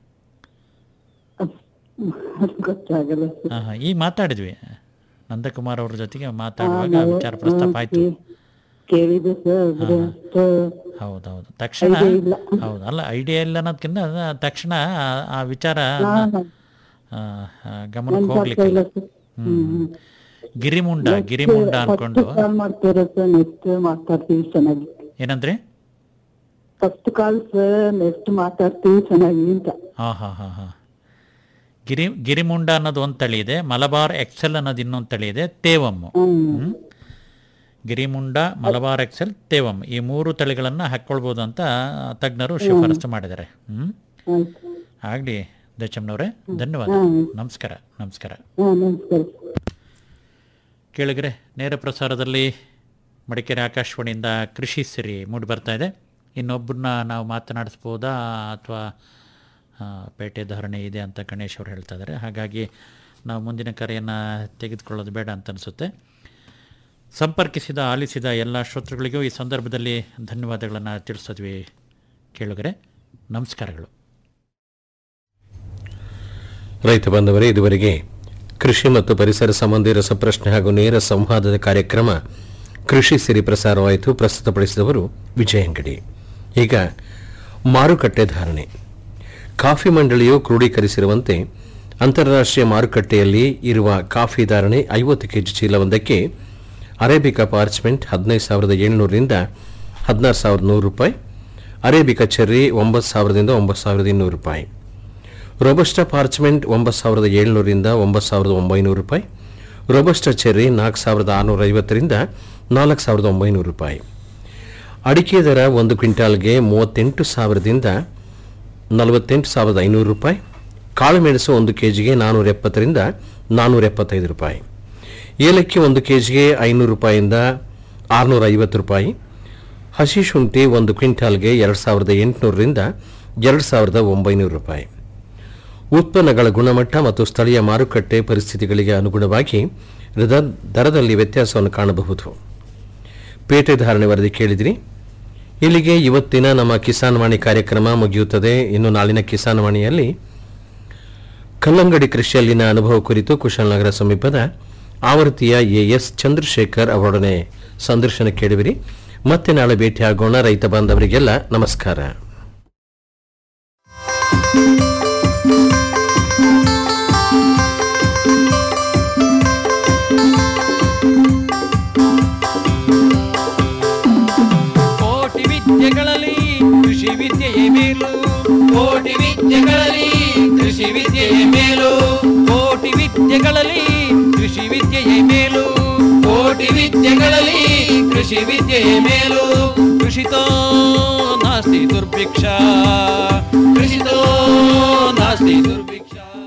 ಗೊತ್ತಾಗಲ್ಲ ಹಾಂ ಹಾಂ ಈಗ ಮಾತಾಡಿದ್ವಿ ನಂದಕುಮಾರ್ ಅವ್ರ ಜೊತೆಗೆ ಮಾತಾಡುವಾಗ ನಾವು- ವಿಚಾರ ಪ್ರಸ್ತಾಪ ಆಯಿತು ಕೇಳಿದೆ ಸರ್ ಆದ್ರೆ ಅಷ್ಟು ಹೌದೌದು ತಕ್ಷಣ idea ಇಲ್ಲ. ಹೌದು ಅಲ್ಲ ಐಡಿಯಾ ಇಲ್ಲ ಅನ್ನೋದಕ್ಕಿಂತ ಅದ- ತಕ್ಷಣ ಆ- ಆ ವಿಚಾರ ಹಾ, ಹಾ. ಆ, ಆ, ಗಮನಕ್ಕೆ ನೆನ್ಪಾಗ್ತಾ ಹೋಗ್ಲಿಕ್ಕೆ ಇಲ್ಲ ಸರ್. ಹ್ಮ್ ಹ್ಮ್. ಗಿರಿಮುಂಡ ಗಿರಿಮುಂಡ ಅನ್ಕೊಂಡು ಕಾಲ್ ಮಾಡ್ತೀರ ಸರ್ ನೆಕ್ಸ್ಟ್ ಮಾತಾಡ್ತೀವಿ ಚೆನ್ನಾಗಿ ಏನಂದ್ರಿ ಫಸ್ಟ್ ಕಾಲ್ ಸರ್ ನೆಕ್ಸ್ಟ್ ಮಾತಾಡ್ತೀವಿ ಚೆನ್ನಾಗಿ ಅಂತ ಹಾ ಹಾ ಹಾ ಹಾ ಗಿರಿ ಗಿರಿಮುಂಡ ಅನ್ನೋದು ಒಂದು ತಳಿ ಇದೆ ಮಲಬಾರ್ ಎಕ್ಸೆಲ್ ಅನ್ನೋದು ಇನ್ನೊಂದು ತಳಿ ಇದೆ ತೇವಮ್ಮು ಹ್ಮ್. ಗಿರಿಮುಂಡ ಮಲಬಾರ್ ಎಕ್ಸೆಲ್ ತೇವಮ್ ಈ ಮೂರು ತಳಿಗಳನ್ನು ಹಾಕ್ಕೊಳ್ಬೋದು ಅಂತ ತಜ್ಞರು ಶಿಫಾರಸು ಮಾಡಿದ್ದಾರೆ ಹ್ಮ್ ಆಯ್ತು ಆಗಲಿ ದಚಮ್ನವರೇ ಧನ್ಯವಾದ ಹ್ಮ್. ನಮಸ್ಕಾರ ನಮಸ್ಕಾರ ಹಾ ನಮಸ್ಕಾರ ಕೇಳಿದ್ರೆ ನೇರ ಪ್ರಸಾರದಲ್ಲಿ ಮಡಿಕೇರಿ ಆಕಾಶವಾಣಿಯಿಂದ ಕೃಷಿ ಸಿರಿ ಮೂಡಿ ಬರ್ತಾ ಇದೆ ಇನ್ನೊಬ್ಬರನ್ನ ನಾವು ಮಾತನಾಡಿಸ್ಬೋದಾ ಅಥವಾ ಪೇಟೆ ಧಾರಣೆ ಇದೆ ಅಂತ ಗಣೇಶ್ ಅವರು ಹೇಳ್ತಾ ಇದ್ದಾರೆ ಹಾಗಾಗಿ ನಾವು ಮುಂದಿನ ಕರೆಯನ್ನು ತೆಗೆದುಕೊಳ್ಳೋದು ಬೇಡ ಅಂತ ಅನಿಸುತ್ತೆ ಸಂಪರ್ಕಿಸಿದ ಆಲಿಸಿದ ಎಲ್ಲ ಶ್ರೋತೃಗಳಿಗೂ ಈ ಸಂದರ್ಭದಲ್ಲಿ ಧನ್ಯವಾದಗಳನ್ನು ತಿಳಿಸಿದ್ವಿ ಕೇಳುಗರೆ ನಮಸ್ಕಾರಗಳು ರೈತ ಬಾಂಧವರೇ ಇದುವರೆಗೆ ಕೃಷಿ ಮತ್ತು ಪರಿಸರ ಸಂಬಂಧಿ ರಸಪ್ರಶ್ನೆ ಹಾಗೂ ನೇರ ಸಂವಾದದ ಕಾರ್ಯಕ್ರಮ ಕೃಷಿ ಸಿರಿ ಪ್ರಸಾರವಾಯಿತು ಪ್ರಸ್ತುತಪಡಿಸಿದವರು ವಿಜಯ ಅಂಗಡಿ ಈಗ ಮಾರುಕಟ್ಟೆ ಧಾರಣೆ ಕಾಫಿ ಮಂಡಳಿಯು ಕ್ರೋಢೀಕರಿಸಿರುವಂತೆ ಅಂತಾರಾಷ್ಟ್ರೀಯ ಮಾರುಕಟ್ಟೆಯಲ್ಲಿ ಇರುವ ಕಾಫಿ ಧಾರಣೆ ಐವತ್ತು ಕೆಜಿ ಚೀಲವೊಂದಕ್ಕೆ ಅರೇಬಿಕಾ ಪಾರ್ಚ್ಮೆಂಟ್ ಹದಿನೈದು ಸಾವಿರದ ಏಳ್ನೂರರಿಂದ ಹದಿನಾರು ಸಾವಿರದ ನೂರು ರೂಪಾಯಿ ಅರೇಬಿಕಾ ಚೆರ್ರಿ ಒಂಬತ್ತು ಸಾವಿರದಿಂದ ಒಂಬತ್ತು ಸಾವಿರದ ಇನ್ನೂರು ರೂಪಾಯಿ ರೋಬಸ್ಟಾ ಪಾರ್ಚ್ಮೆಂಟ್ ಒಂಬತ್ತು ಸಾವಿರದ ಏಳ್ನೂರಿಂದ ಒಂಬತ್ತು ಸಾವಿರದ ಒಂಬೈನೂರು ರೂಪಾಯಿ ರೋಬಸ್ಟಾ ಚೆರ್ರಿ ನಾಲ್ಕು ಸಾವಿರದ ಆರುನೂರ ಐವತ್ತರಿಂದ ನಾಲ್ಕು ಸಾವಿರದ ಒಂಬೈನೂರು ರೂಪಾಯಿ ಅಡಿಕೆ ದರ ಒಂದು ಕ್ವಿಂಟಾಲ್ಗೆ ಮೂವತ್ತೆಂಟು ಸಾವಿರದಿಂದ ನಲವತ್ತೆಂಟು ಸಾವಿರದ ಐನೂರು ರೂಪಾಯಿ ಕಾಳುಮೆಣಸು ಒಂದು ಕೆ ಜಿಗೆ ನಾನ್ನೂರ ಎಪ್ಪತ್ತರಿಂದ ನಾನ್ನೂರ ಎಪ್ಪತ್ತೈದು ರೂಪಾಯಿ ಏಲಕ್ಕಿ ಒಂದು ಕೆ ಜಿಗೆ ಐನೂರು ರೂಪಾಯಿಯಿಂದ ಆರುನೂರ ಐವತ್ತು ರೂಪಾಯಿ ಹಸಿ ಶುಂಠಿ ಒಂದು ಕ್ವಿಂಟಾಲ್ಗೆ ಎರಡು ಸಾವಿರದ ಎಂಟುನೂರರಿಂದ ಎರಡು ಸಾವಿರದ ಒಂಬೈನೂರು ರೂಪಾಯಿ ಉತ್ಪನ್ನಗಳ ಗುಣಮಟ್ಟ ಮತ್ತು ಸ್ಥಳೀಯ ಮಾರುಕಟ್ಟೆ ಪರಿಸ್ಥಿತಿಗಳಿಗೆ ಅನುಗುಣವಾಗಿ ರದ- ದರದಲ್ಲಿ ವ್ಯತ್ಯಾಸವನ್ನು ಕಾಣಬಹುದು ಪೇಟೆ ಧಾರಣೆ ವರದಿ ಕೇಳಿದಿರಿ ಇಲ್ಲಿಗೆ ಇವತ್ತಿನ ನಮ್ಮ ಕಿಸಾನ್ ವಾಣಿ ಕಾರ್ಯಕ್ರಮ ಮುಗಿಯುತ್ತದೆ ಇನ್ನು ನಾಳಿನ ಕಿಸಾನ್ ವಾಣಿಯಲ್ಲಿ ಕಲ್ಲಂಗಡಿ ಕೃಷಿಯಲ್ಲಿನ ಅನುಭವ ಕುರಿತು ಕುಶಾಲನಗರ ಸಮೀಪದ ಆವೃತ್ತಿಯ ಎಎಸ್ ಚಂದ್ರಶೇಖರ್ ಅವರೊಡನೆ ಸಂದರ್ಶನ ಕೇಳುವಿರಿ ಮತ್ತೆ ನಾಳೆ ಭೇಟಿಯಾಗೋಣ ರೈತ ಬಾಂಧವರಿಗೆಲ್ಲ ನಮಸ್ಕಾರ ಕೋಟಿ ವಿದ್ಯೆಗಳಲ್ಲಿ ಕೃಷಿ ವಿದ್ಯೆಯೇ ಮೇಲು ಕೋಟಿ ವಿದ್ಯೆಗಳಲ್ಲಿ ಕೃಷಿ ವಿದ್ಯೆಯೇ ಮೇಲು ಕೋಟಿ ವಿದ್ಯೆಗಳಲ್ಲಿ ಕೃಷಿ ವಿದ್ಯೆಯೇ ಮೇಲು ಕೋಟಿ ವಿದ್ಯೆಗಳಲ್ಲಿ ಕೃಷಿ ವಿದ್ಯೆಯೇ ಮೇಲು ಕೃಷಿತೋ ನಾಸ್ತಿ ದುರ್ಭಿಕ್ಷ ಕೃಷಿತೋ ನಾಸ್ತಿ ದುರ್ಭಿಕ್ಷ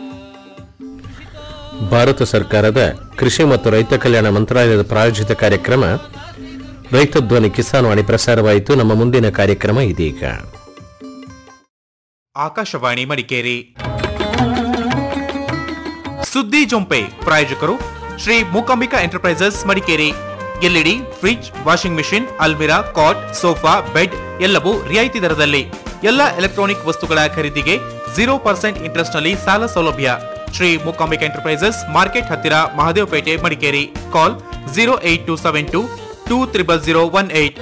ಭಾರತ ಸರ್ಕಾರದ ಕೃಷಿ ಮತ್ತು ರೈತ ಕಲ್ಯಾಣ ಮಂತ್ರಾಲಯದ ಪ್ರಾಯೋಜಿತ ಕಾರ್ಯಕ್ರಮ ರೈತ ಧ್ವನಿ ಕಿಸಾನ್ ವಾಣಿ ಪ್ರಸಾರವಾಯಿತು ನಮ್ಮ ಮುಂದಿನ ಕಾರ್ಯಕ್ರಮ ಇದೀಗ ಆಕಾಶವಾಣಿ ಮಡಿಕೇರಿ ಸುದ್ದಿ ಜೊಂಪೆ ಪ್ರಾಯೋಜಕರು Shri Mookambika enterprises Madikeri LED fridge washing machine ಅಲ್ಮಿರಾ ಕಾಟ್ ಸೋಫಾ ಬೆಡ್ ಎಲ್ಲವೂ ರಿಯಾಯಿತಿ ದರದಲ್ಲಿ ಎಲ್ಲ ಎಲೆಕ್ಟ್ರಾನಿಕ್ ವಸ್ತುಗಳ ಖರೀದಿಗೆ ಜೀರೋ ಪರ್ಸೆಂಟ್ ಇಂಟ್ರೆಸ್ಟ್ ನಲ್ಲಿ ಸಾಲ ಸೌಲಭ್ಯ ಶ್ರೀ ಮೂಕಾಂಬಿಕಾ ಎಂಟರ್ಪ್ರೈಸಸ್ ಮಾರ್ಕೆಟ್ ಹತ್ತಿರ Mahadevapet Madikeri call zero eight two seven two two triple zero one eight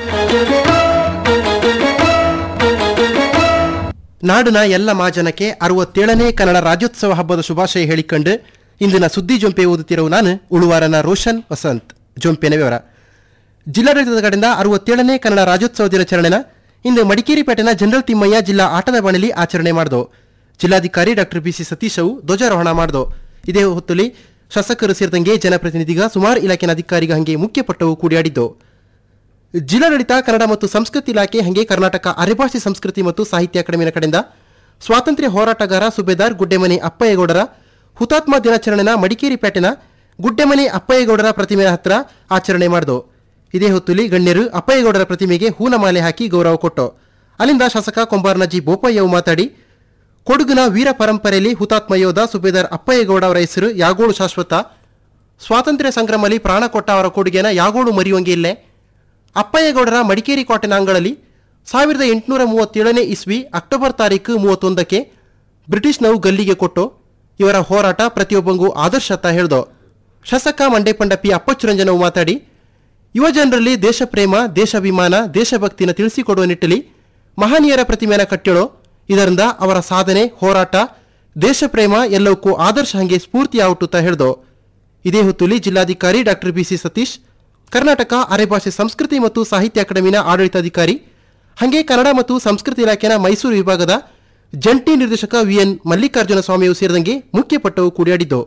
ನಾಡಿನ ಎಲ್ಲ ಮಾಜನಕ್ಕೆ ಅರವತ್ತೇಳನೇ ಕನ್ನಡ ರಾಜ್ಯೋತ್ಸವ ಹಬ್ಬದ ಶುಭಾಶಯ ಹೇಳಿಕೊಂಡು ಇಂದಿನ ಸುದ್ದಿ ಜೊಂಪೆ ಓದುತ್ತಿರುವ ನಾನು ಉಳುವಾರನ ರೋಷನ್ ವಸಂತ್ ಜೊಂಪೆನ ವಿವರ ಜಿಲ್ಲಾಡಳಿತದ ಕಡೆಯಿಂದ ಅರವತ್ತೇಳನೇ ಕನ್ನಡ ರಾಜ್ಯೋತ್ಸವ ದಿನಾಚರಣೆನ ಇಂದು ಮಡಿಕೇರಿ ಪೇಟೆನ ಜನರಲ್ ತಿಮ್ಮಯ್ಯ ಜಿಲ್ಲಾ ಆಟದ ಬಣಲಿ ಆಚರಣೆ ಮಾಡಿದು ಜಿಲ್ಲಾಧಿಕಾರಿ ಡಾಕ್ಟರ್ ಬಿಸಿ ಸತೀಶ್ ಅವು ಧ್ವಜಾರೋಹಣ ಮಾಡಿದು ಇದೇ ಹೊತ್ತಲ್ಲಿ ಶಾಸಕರು ಸೇರಿದಂಗೆ ಜನಪ್ರತಿನಿಧಿಗ ಸುಮಾರು ಇಲಾಖೆನ ಅಧಿಕಾರಿಗ ಹಂಗೆ ಮುಖ್ಯಪಟ್ಟವು ಕೂಡಿಯಾಡಿದ್ದು ಜಿಲ್ಲಾಡಳಿತ ಕನ್ನಡ ಮತ್ತು ಸಂಸ್ಕೃತಿ ಇಲಾಖೆ ಹಂಗೆ ಕರ್ನಾಟಕ ಅರೆಭಾಷೆ ಸಂಸ್ಕೃತಿ ಮತ್ತು ಸಾಹಿತ್ಯ ಅಕಾಡೆಮಿನ ಕಡೆಯಿಂದ ಸ್ವಾತಂತ್ರ್ಯ ಹೋರಾಟಗಾರ ಸುಬೇದಾರ್ ಗುಡ್ಡೆಮನೆ ಅಪ್ಪಯ್ಯಗೌಡರ ಹುತಾತ್ಮ ದಿನಾಚರಣೆನ ಮಡಿಕೇರಿ ಪೇಟೆನ ಗುಡ್ಡೆಮನೆ ಅಪ್ಪಯ್ಯಗೌಡರ ಪ್ರತಿಮೆ ಹತ್ರ ಆಚರಣೆ ಮಾಡಿದು ಇದೇ ಹೊತ್ತುಲಿ ಗಣ್ಯರು ಅಪ್ಪಯ್ಯಗೌಡರ ಪ್ರತಿಮೆಗೆ ಹೂನಮಾಲೆ ಹಾಕಿ ಗೌರವ ಕೊಟ್ಟು ಅಲ್ಲಿಂದ ಶಾಸಕ ಕೊಂಬಾರ್ನ ಜಿ ಬೋಪಯ್ಯವು ಮಾತಾಡಿ ಕೊಡಗಿನ ವೀರ ಪರಂಪರೆಯಲ್ಲಿ ಹುತಾತ್ಮ ಯೋಧ ಸುಬೇದಾರ್ ಅಪ್ಪಯ್ಯಗೌಡ ಅವರ ಹೆಸರು ಯಾಗೋಳು ಶಾಶ್ವತ ಸ್ವಾತಂತ್ರ್ಯ ಸಂಗ್ರಾಮದಲ್ಲಿ ಪ್ರಾಣ ಕೊಟ್ಟ ಅವರ ಕೊಡುಗೆನ ಯಾಗೋಳು ಮರೆಯುವಂಗೆ ಇಲ್ಲೇ ಅಪ್ಪಯ್ಯಗೌಡರ ಮಡಿಕೇರಿ ಕೋಟೆನ ಅಂಗಳಲ್ಲಿ ಸಾವಿರದ ಎಂಟುನೂರ ಮೂವತ್ತೇಳನೇ ಇಸ್ವಿ ಅಕ್ಟೋಬರ್ ತಾರೀಕು ಮೂವತ್ತೊಂದಕ್ಕೆ ಬ್ರಿಟಿಷ್ನವು ಗಲ್ಲಿಗೆ ಕೊಟ್ಟು ಇವರ ಹೋರಾಟ ಪ್ರತಿಯೊಬ್ಬಂಗೂ ಆದರ್ಶ ಅಂತ ಹೇಳ್ದೋ ಶಾಸಕ ಮಂಡೇಪಂಡ ಪಿ ಅಪ್ಪಚ್ಚುರಂಜನವು ಮಾತಾಡಿ ಯುವ ಜನರಲ್ಲಿ ದೇಶಪ್ರೇಮ ದೇಶಾಭಿಮಾನ ದೇಶಭಕ್ತಿನ ತಿಳಿಸಿಕೊಡುವ ನಿಟ್ಟಲ್ಲಿ ಮಹನೀಯರ ಪ್ರತಿಮೆನ ಕಟ್ಟಿಳೋ ಇದರಿಂದ ಅವರ ಸಾಧನೆ ಹೋರಾಟ ದೇಶಪ್ರೇಮ ಎಲ್ಲವಕ್ಕೂ ಆದರ್ಶ ಹಂಗೆ ಸ್ಫೂರ್ತಿ ತಾ ಹೇಳ್ದೋ ಇದೇ ಹೊತ್ತುಲಿ ಜಿಲ್ಲಾಧಿಕಾರಿ ಡಾಕ್ಟರ್ ಬಿಸಿ ಸತೀಶ್ ಕರ್ನಾಟಕ ಅರೆಭಾಷೆ ಸಂಸ್ಕೃತಿ ಮತ್ತು ಸಾಹಿತ್ಯ ಅಕಾಡೆಮಿನ ಆಡಳಿತಾಧಿಕಾರಿ ಹಂಗೆ ಕನ್ನಡ ಮತ್ತು ಸಂಸ್ಕೃತಿ ಇಲಾಖೆನ ಮೈಸೂರು ವಿಭಾಗದ ಜಂಟಿ ನಿರ್ದೇಶಕ ವಿಎನ್ ಮಲ್ಲಿಕಾರ್ಜುನ ಸ್ವಾಮಿಯು ಸೇರಿದಂಗೆ ಮುಖ್ಯಪಟ್ಟವು ಕೂಡಿಯಾಡಿದ್ದು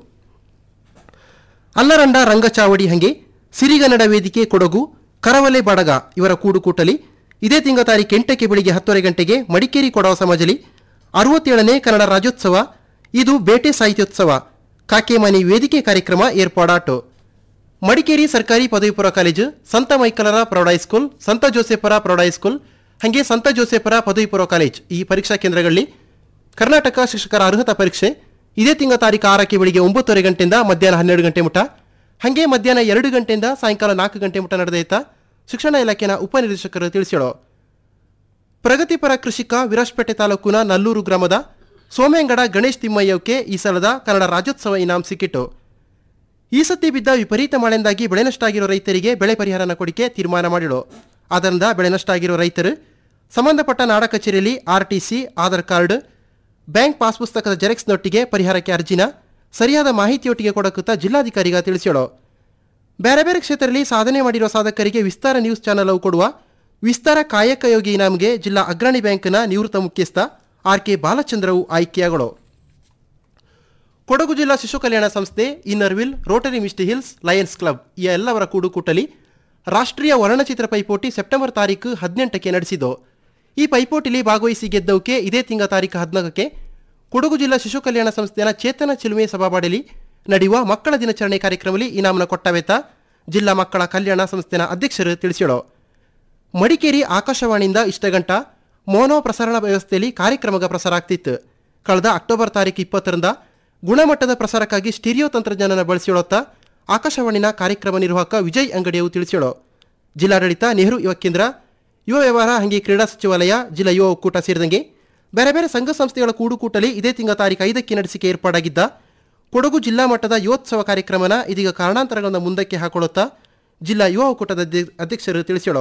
ಅಲ್ಲರಂಡ ರಂಗಚಾವಡಿ ಹಂಗೆ ಸಿರಿಗನ್ನಡ ವೇದಿಕೆ ಕೊಡಗು ಕರವಲೆ ಬಡಗ ಇವರ ಕೂಡುಕೂಟಲಿ ಇದೇ ತಿಂಗಳ ತಾರೀಕು ಎಂಟಕ್ಕೆ ಬೆಳಿಗ್ಗೆ ಹತ್ತುವರೆ ಗಂಟೆಗೆ ಮಡಿಕೇರಿ ಕೊಡವ ಸಮಾಜಲಿ ಅರವತ್ತೇಳನೇ ಕನ್ನಡ ರಾಜ್ಯೋತ್ಸವ ಇದು ಬೇಟೆ ಸಾಹಿತ್ಯೋತ್ಸವ ಕಾಕೆಮನಿ ವೇದಿಕೆ ಕಾರ್ಯಕ್ರಮ ಏರ್ಪಾಡಾಟು ಮಡಿಕೇರಿ ಸರ್ಕಾರಿ ಪದವಿ ಪೂರ್ವ ಕಾಲೇಜು ಸಂತ ಮೈಕಲರ ಪ್ರೌಢ ಹೈಸ್ಕೂಲ್ ಸಂತ ಜೋಸೆಫರ ಪ್ರೌಢ ಹೈಸ್ಕೂಲ್ ಹಾಗೆ ಸಂತ ಜೋಸೆಫರ ಪದವಿ ಪೂರ್ವ ಕಾಲೇಜ್ ಈ ಪರೀಕ್ಷಾ ಕೇಂದ್ರಗಳಲ್ಲಿ ಕರ್ನಾಟಕ ಶಿಕ್ಷಕರ ಅರ್ಹತಾ ಪರೀಕ್ಷೆ ಇದೇ ತಿಂಗಳ ತಾರೀಕು ಆರಕ್ಕೆ ಬೆಳಿಗ್ಗೆ ಒಂಬತ್ತುವರೆ ಗಂಟೆಯಿಂದ ಮಧ್ಯಾಹ್ನ ಹನ್ನೆರಡು ಗಂಟೆ ಮುಟ ಹಾಗೆ ಮಧ್ಯಾಹ್ನ ಎರಡು ಗಂಟೆಯಿಂದ ಸಾಯಂಕಾಲ ನಾಲ್ಕು ಗಂಟೆ ಮುಟ ನಡೆದೈತ ಶಿಕ್ಷಣ ಇಲಾಖೆನ ಉಪನಿರ್ದೇಶಕರು ತಿಳಿಸಿಳು ಪ್ರಗತಿಪರ ಕೃಷಿಕ ವಿರಾಜಪೇಟೆ ತಾಲೂಕಿನ ನಲ್ಲೂರು ಗ್ರಾಮದ ಸೋಮೇಂಗಡ ಗಣೇಶ್ ತಿಮ್ಮಯ್ಯಕ್ಕೆ ಈ ಸಲದ ಕನ್ನಡ ರಾಜ್ಯೋತ್ಸವ ಇನಾಮ್ ಸಿಕ್ಕಿತು ಈ ಸತಿ ಬಿದ್ದ ವಿಪರೀತ ಮಳೆಯಿಂದಾಗಿ ಬೆಳೆ ನಷ್ಟ ಆಗಿರೋ ರೈತರಿಗೆ ಬೆಳೆ ಪರಿಹಾರನ ಕೊಡಿಕೆ ತೀರ್ಮಾನ ಮಾಡಿಳು ಆದ್ದರಿಂದ ಬೆಳೆ ನಷ್ಟ ಆಗಿರೋ ರೈತರು ಸಂಬಂಧಪಟ್ಟ ನಾಡ ಕಚೇರಿಯಲ್ಲಿ RTC Aadhaar card bank pass ಪುಸ್ತಕದ ಜೆರಾಕ್ಸ್ ನೊಟ್ಟಿಗೆ ಪರಿಹಾರಕ್ಕೆ ಅರ್ಜಿನ ಸರಿಯಾದ ಮಾಹಿತಿಯೊಟ್ಟಿಗೆ ಕೊಡಕುತ್ತಾ ಜಿಲ್ಲಾಧಿಕಾರಿಗ ತಿಳಿಸ್ಯಾಳು ಬೇರೆ ಬೇರೆ ಕ್ಷೇತ್ರದಲ್ಲಿ ಸಾಧನೆ ಮಾಡಿರುವ ಸಾಧಕರಿಗೆ ವಿಸ್ತಾರ ನ್ಯೂಸ್ ಚಾನೆಲ್ ಅವು ಕೊಡುವ ವಿಸ್ತಾರ ಕಾಯಕ ಯೋಗಿ ಇನಾಮ್ಗೆ ಜಿಲ್ಲಾ ಅಗ್ರಣಿ ಬ್ಯಾಂಕ್ನ ನಿವೃತ್ತ ಮುಖ್ಯಸ್ಥ ಆರ್ ಕೆ ಬಾಲಚಂದ್ರವು ಆಯ್ಕೆಯಾಗಳು ಕೊಡಗು ಜಿಲ್ಲಾ ಶಿಶು ಕಲ್ಯಾಣ ಸಂಸ್ಥೆ Inner Wheel Rotary Misty Hills Lions Club ಈ ಎಲ್ಲವರ ಕೂಡುಕೂಟಲಿ ರಾಷ್ಟ್ರೀಯ ವರ್ಣಚಿತ್ರ ಪೈಪೋಟಿ ಸೆಪ್ಟೆಂಬರ್ ತಾರೀಕು ಹದಿನೆಂಟಕ್ಕೆ ನಡೆಸಿದ್ದು ಈ ಪೈಪೋಟಿಲಿ ಭಾಗವಹಿಸಿ ಗೆದ್ದವಕ್ಕೆ ಇದೇ ತಿಂಗಳ ತಾರೀಕು ಹದಿನಾಲ್ಕಕ್ಕೆ ಕೊಡಗು ಜಿಲ್ಲಾ ಶಿಶು ಕಲ್ಯಾಣ ಸಂಸ್ಥೆಯ ಚೇತನ ಚಿಲುಮೆ ಸಭಾಬಾಡಲಿ ನಡೆಯುವ ಮಕ್ಕಳ ದಿನಾಚರಣೆ ಕಾರ್ಯಕ್ರಮದಲ್ಲಿ ಇನಾಮನ ಕೊಟ್ಟವೇತ ಜಿಲ್ಲಾ ಮಕ್ಕಳ ಕಲ್ಯಾಣ ಸಂಸ್ಥೆಯ ಅಧ್ಯಕ್ಷರು ತಿಳಿಸಿಳು ಮಡಿಕೇರಿ ಆಕಾಶವಾಣಿಯಿಂದ ಇಷ್ಟಗಂಟ ಮೋನೋ ಪ್ರಸಾರಣ ವ್ಯವಸ್ಥೆಯಲ್ಲಿ ಕಾರ್ಯಕ್ರಮಗ ಪ್ರಸಾರ ಆಗ್ತಿತ್ತು ಕಳೆದ ಅಕ್ಟೋಬರ್ ತಾರೀಕು ಇಪ್ಪತ್ತರಿಂದ ಗುಣಮಟ್ಟದ ಪ್ರಸಾರಕ್ಕಾಗಿ ಸ್ಟೀರಿಯೋ ತಂತ್ರಜ್ಞಾನನ ಬಳಸಿಕೊಳ್ಳುತ್ತ ಆಕಾಶವಾಣಿನ ಕಾರ್ಯಕ್ರಮ ನಿರ್ವಾಹಕ ವಿಜಯ್ ಅಂಗಡಿಯವು ತಿಳಿಸಿಳು ಜಿಲ್ಲಾಡಳಿತ ನೆಹರು ಯುವ ಕೇಂದ್ರ ಯುವ ವ್ಯವಹಾರ ಹಂಗೆ ಕ್ರೀಡಾ ಸಚಿವಾಲಯ ಜಿಲ್ಲಾ ಯುವ ಒಕ್ಕೂಟ ಸೇರಿದಂಗೆ ಬೇರೆ ಬೇರೆ ಸಂಘ ಸಂಸ್ಥೆಗಳ ಕೂಡುಕೂಟಲಿ ಇದೇ ತಿಂಗಳ ತಾರೀಕು ಐದಕ್ಕೆ ನಡೆಸಿಕೆ ಏರ್ಪಾಡಾಗಿದ್ದ ಕೊಡಗು ಜಿಲ್ಲಾ ಮಟ್ಟದ ಯುವೋತ್ಸವ ಕಾರ್ಯಕ್ರಮನ ಇದೀಗ ಕಾರಣಾಂತರಗಳನ್ನು ಮುಂದಕ್ಕೆ ಹಾಕೊಳ್ಳುತ್ತಾ ಜಿಲ್ಲಾ ಯುವ ಒಕ್ಕೂಟದ ಅಧ್ಯ- ಅಧ್ಯಕ್ಷರು ತಿಳಿಸಿಳು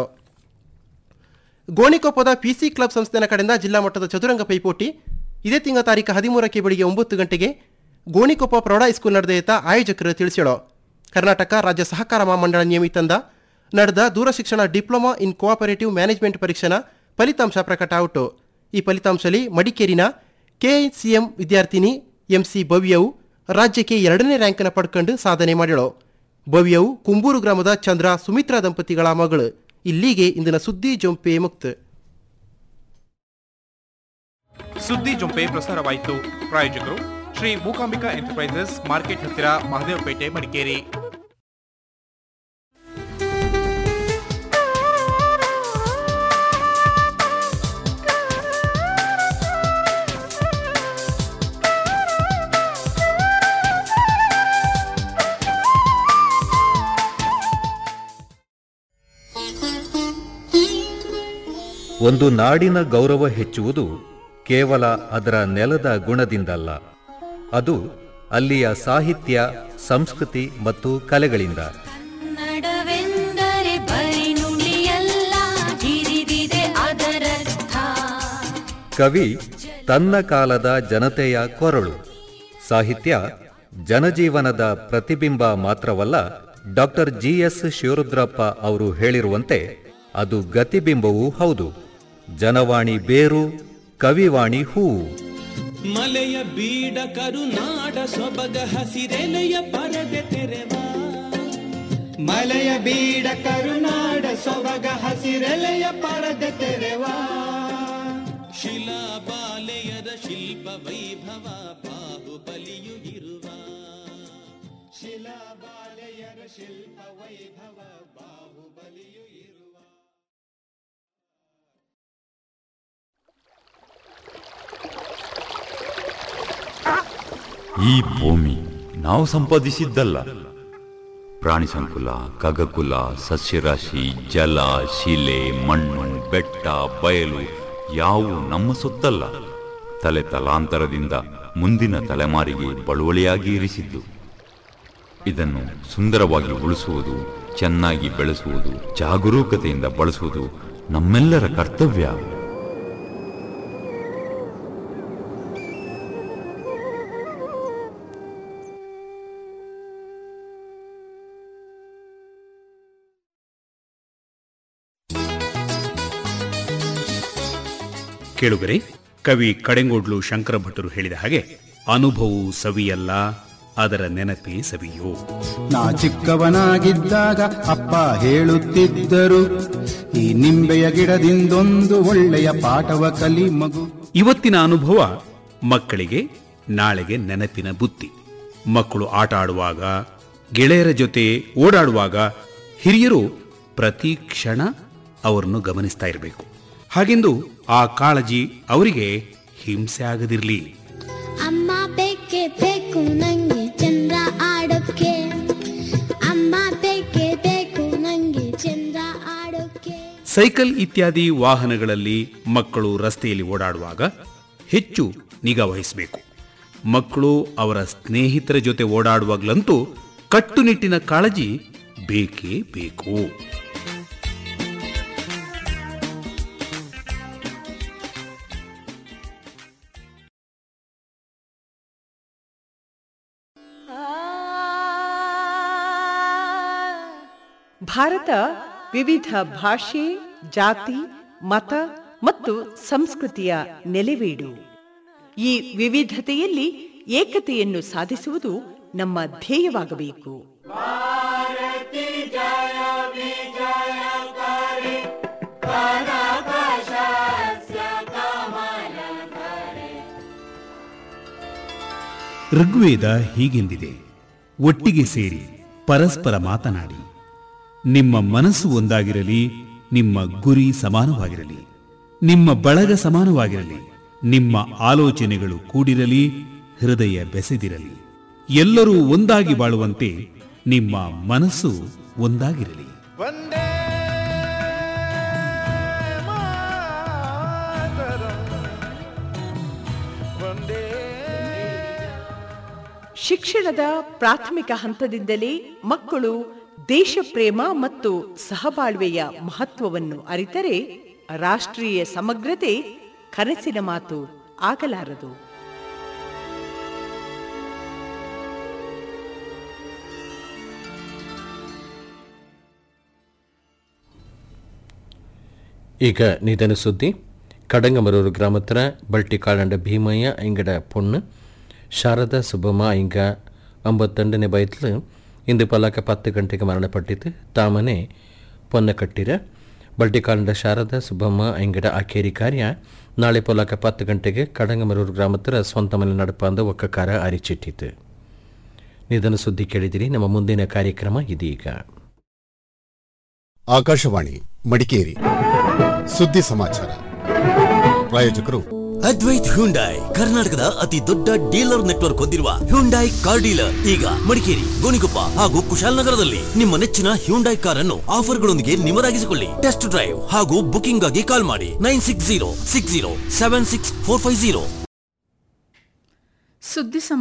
ಗೋಣಿಕೊಪ್ಪದ ಪಿಸಿ ಕ್ಲಬ್ ಸಂಸ್ಥೆನ ಕಡೆಯಿಂದ ಜಿಲ್ಲಾ ಮಟ್ಟದ ಚದುರಂಗ ಪೈಪೋಟಿ ಇದೇ ತಿಂಗಳ ತಾರೀಕು ಹದಿಮೂರಕ್ಕೆ ಬೆಳಿಗ್ಗೆ ಒಂಬತ್ತು ಗಂಟೆಗೆ ಗೋಣಿಕೊಪ್ಪ ಪ್ರೌಢ ಹೈಸ್ಕೂಲ್ ನಡೆದೈತ ಆಯೋಜಕರು ತಿಳಿಸಿಳು ಕರ್ನಾಟಕ ರಾಜ್ಯ ಸಹಕಾರ ಮಹಾಮಂಡಳ ನಿಯಮಿತಂದ ನಡೆದ ದೂರಶಿಕ್ಷಣ ಡಿಪ್ಲೊಮಾ ಇನ್ ಕೋಆಪರೇಟಿವ್ ಮ್ಯಾನೇಜ್ಮೆಂಟ್ ಪರೀಕ್ಷೆನ ಫಲಿತಾಂಶ ಪ್ರಕಟ ಔಟು ಈ ಫಲಿತಾಂಶದಲ್ಲಿ ಮಡಿಕೇರಿನ ಕೆಸಿಎಂ ವಿದ್ಯಾರ್ಥಿನಿ ಎಂಸಿ ಭವ್ಯವು ರಾಜ್ಯಕ್ಕೆ ಎರಡನೇ ರ್ಯಾಂಕನ್ನು ಪಡ್ಕೊಂಡು ಸಾಧನೆ ಮಾಡಿಳು ಭವ್ಯವು ಕುಂಬೂರು ಗ್ರಾಮದ ಚಂದ್ರ ಸುಮಿತ್ರಾ ದಂಪತಿಗಳ ಮಗಳು ಇಲ್ಲಿಗೆ ಇಂದಿನ ಸುದ್ದಿ ಜೊಂಪೆ ಮುಕ್ತ ಸುದ್ದಿ ಜೊಂಪೆ ಪ್ರಸಾರವಾಯಿತು ಪ್ರಾಯೋಜಕರು ಶ್ರೀ ಮೂಕಾಂಬಿಕಾ ಎಂಟರ್ಪ್ರೈಸಸ್ ಮಾರ್ಕೆಟ್ ಹತ್ತಿರ ಮಹದೇವಪೇಟೆ ಮಡಿಕೇರಿ ಒಂದು ನಾಡಿನ ಗೌರವ ಹೆಚ್ಚುವುದು ಕೇವಲ ಅದರ ನೆಲದ ಗುಣದಿಂದಲ್ಲ ಅದು ಅಲ್ಲಿಯ ಸಾಹಿತ್ಯ ಸಂಸ್ಕೃತಿ ಮತ್ತು ಕಲೆಗಳಿಂದ ಕನ್ನಡವೆಂದರೆ ಬರಿ ನುಡಿಯಲ್ಲ ಹಿರಿದಿದೆ ಅದರರ್ಥ ಕವಿ ತನ್ನ ಕಾಲದ ಜನತೆಯ ಕೊರಳು ಸಾಹಿತ್ಯ ಜನಜೀವನದ ಪ್ರತಿಬಿಂಬ ಮಾತ್ರವಲ್ಲ ಡಾಕ್ಟರ್ ಜಿ ಎಸ್ ಶಿವರುದ್ರಪ್ಪ ಅವರು ಹೇಳಿರುವಂತೆ ಅದು ಗತಿಬಿಂಬವೂ ಹೌದು ಜನವಾಣಿ ಬೇರು ಕವಿವಾಣಿ ಹೂವು ಮಲೆಯ ಬೀಡ ಕರುನಾಡ ಸೊಬಗ ಹಸಿರೆಲೆಯ ಪರದೆ ತೆರೆವ ಮಲೆಯ ಬೀಡ ಕರುನಾಡ ಸೊಬಗ ಹಸಿರೆಲೆಯ ಪರದೆ ತೆರೆವ ಶಿಲಾ ಬಾಲೆಯರ ಶಿಲ್ಪ ವೈಭವ ಬಾಹುಬಲಿಯು ಇರುವ ಶಿಲಾ ಬಾಲೆಯರ ಶಿಲ್ಪ ವೈಭವ ಬಾಹುಬಲಿಯು ಇರುವ ಈ ಭೂಮಿ ನಾವು ಸಂಪಾದಿಸಿದ್ದಲ್ಲ ಪ್ರಾಣಿ ಸಂಕುಲ ಖಗಕುಲ ಸಸ್ಯರಾಶಿ ಜಲ ಶಿಲೆ ಮಣ್ಣು ಬೆಟ್ಟ ಬಯಲು ಯಾವು ನಮ್ಮ ಸೊತ್ತಲ್ಲ ತಲೆ ತಲಾಂತರದಿಂದ ಮುಂದಿನ ತಲೆಮಾರಿಗೆ ಬಳುವಳಿಯಾಗಿ ಇರಿಸಿದ್ದು ಇದನ್ನು ಸುಂದರವಾಗಿ ಉಳಿಸುವುದು ಚೆನ್ನಾಗಿ ಬೆಳೆಸುವುದು ಜಾಗರೂಕತೆಯಿಂದ ಬಳಸುವುದು ನಮ್ಮೆಲ್ಲರ ಕರ್ತವ್ಯ ಕೇಳುಗರೆ ಕವಿ ಕಡೆಂಗೋಡ್ಲು ಶಂಕರ ಭಟ್ಟರು ಹೇಳಿದ ಹಾಗೆ ಅನುಭವವು ಸವಿಯಲ್ಲ ಅದರ ನೆನಪೇ ಸವಿಯೋ ನಾ ಚಿಕ್ಕವನಾಗಿದ್ದಾಗ ಅಪ್ಪ ಹೇಳುತ್ತಿದ್ದರು ಈ ನಿಂಬೆಯ ಗಿಡದಿಂದೊಂದು ಒಳ್ಳೆಯ ಪಾಠವ ಕಲಿ ಮಗು ಇವತ್ತಿನ ಅನುಭವ ಮಕ್ಕಳಿಗೆ ನಾಳೆಗೆ ನೆನಪಿನ ಬುತ್ತಿ ಮಕ್ಕಳು ಆಟ ಆಡುವಾಗ ಗೆಳೆಯರ ಜೊತೆ ಓಡಾಡುವಾಗ ಹಿರಿಯರು ಪ್ರತಿ ಕ್ಷಣ ಅವರನ್ನು ಗಮನಿಸ್ತಾ ಇರಬೇಕು ಹಾಗೆಂದು ಆ ಕಾಳಜಿ ಅವರಿಗೆ ಹಿಂಸೆ ಆಗದಿರಲಿ ಅಮ್ಮ ಬೇಕೆ ಬೇಕು ನಂಗೆ ಚಂದ್ರ ಆಡೋಕೆ ಅಮ್ಮ ಬೇಕೆ ಬೇಕು ನಂಗೆ ಚಂದ್ರ ಆಡೋಕೆ ಸೈಕಲ್ ಇತ್ಯಾದಿ ವಾಹನಗಳಲ್ಲಿ ಮಕ್ಕಳು ರಸ್ತೆಯಲ್ಲಿ ಓಡಾಡುವಾಗ ಹೆಚ್ಚು ನಿಗಾ ವಹಿಸಬೇಕು ಮಕ್ಕಳು ಅವರ ಸ್ನೇಹಿತರ ಜೊತೆ ಓಡಾಡುವಾಗಲಂತೂ ಕಟ್ಟುನಿಟ್ಟಿನ ಕಾಳಜಿ ಬೇಕೇ ಬೇಕು ಭಾರತ ವಿವಿಧ ಭಾಷೆ ಜಾತಿ ಮತ ಮತ್ತು ಸಂಸ್ಕೃತಿಯ ನೆಲೆವೀಡು ಈ ವಿವಿಧತೆಯಲ್ಲಿ ಏಕತೆಯನ್ನು ಸಾಧಿಸುವುದು ನಮ್ಮ ಧ್ಯೇಯವಾಗಬೇಕು ಋಗ್ವೇದ ಹೀಗೆಂದಿದೆ ಒಟ್ಟಿಗೆ ಸೇರಿ ಪರಸ್ಪರ ಮಾತನಾಡಿ ನಿಮ್ಮ ಮನಸ್ಸು ಒಂದಾಗಿರಲಿ ನಿಮ್ಮ ಗುರಿ ಸಮಾನವಾಗಿರಲಿ ನಿಮ್ಮ ಬಳಗ ಸಮಾನವಾಗಿರಲಿ ನಿಮ್ಮ ಆಲೋಚನೆಗಳು ಕೂಡಿರಲಿ ಹೃದಯ ಬೆಸೆದಿರಲಿ ಎಲ್ಲರೂ ಒಂದಾಗಿ ಬಾಳುವಂತೆ ನಿಮ್ಮ ಮನಸ್ಸು ಒಂದಾಗಿರಲಿ ಶಿಕ್ಷಣದ ಪ್ರಾಥಮಿಕ ಹಂತದಿಂದಲೇ ಮಕ್ಕಳು ದೇಶ ಪ್ರೇಮ ಮತ್ತು ಸಹಬಾಳ್ವೆಯ ಮಹತ್ವವನ್ನು ಅರಿತರೆ ರಾಷ್ಟ್ರೀಯ ಸಮಗ್ರತೆ ಕನಸಿನ ಮಾತು ಆಗಲಾರದು ಈಗ ನಿಧನ ಸುದ್ದಿ ಕಡಂಗಮರೂರು ಗ್ರಾಮತ್ರ ಬಲ್ಟಿಕಾಳಂಡ ಭೀಮಯ್ಯ ಇಂಗಡ பொண்ணு ಶಾರದಾ ಸುಬ್ಬಮ್ಮ ಇಂಗ ಅಂಬತ್ತೊಂದನೇ ಬಯತ್ಲು ಇಂದು ಪಲಕ ಪತ್ತು ಗಂಟೆಗೆ ಮರಣಪಟ್ಟಿತು ತಾಮನೆ ಪೊನ್ನ ಕಟ್ಟಿರ ಬಲ್ಟಿಕಾಳಂಡ ಶಾರದಾ ಸುಬ್ಬಮ್ಮ ಇಂಗಡ ಅಕೇರಿ ಕಾರ್ಯ ನಾಳೆ ಪೊಲಕ ಪತ್ತು ಗಂಟೆಗೆ ಕಡಂಗಮರೂರು ಗ್ರಾಮತ್ರ ಸ್ವಂತ ಮನೆ ನಡಪಂದ ಒಕ್ಕಕಾರ ಅರಿಚಿಟ್ಟಿತು ನಿಧನ ಸುದ್ದಿ ಕೇಳಿದಿರಿ ನಮ್ಮ ಮುಂದಿನ ಕಾರ್ಯಕ್ರಮ ಇದೀಗ ಆಕಾಶವಾಣಿ ಮಡಿಕೇರಿ ಸುದ್ದಿ ಸಮಾಚಾರ ಪ್ರಾಯೋಜಕರು ಅದ್ವೈತ್ ಹ್ಯುಂಡಾಯ್ ಕರ್ನಾಟಕದ ಅತಿ ದೊಡ್ಡ ಡೀಲರ್ ನೆಟ್ವರ್ಕ್ ಹೊಂದಿರುವ ಹ್ಯುಂಡಾಯ್ ಕಾರ್ ಡೀಲರ್ ಈಗ ಮಡಿಕೇರಿ ಗೋಣಿಕೊಪ್ಪ ಹಾಗೂ ಕುಶಾಲನಗರದಲ್ಲಿ ನಿಮ್ಮ ನೆಚ್ಚಿನ ಹ್ಯುಂಡಾಯ್ ಕಾರ್ ಅನ್ನು ಆಫರ್ಗಳೊಂದಿಗೆ ನಿಮ್ಮದಾಗಿಸಿಕೊಳ್ಳಿ ಟೆಸ್ಟ್ ಡ್ರೈವ್ ಹಾಗೂ ಬುಕಿಂಗ್ ಆಗಿ ಕಾಲ್ ಮಾಡಿ nine six zero six zero seven six four five zero ಸುದ್ದಿ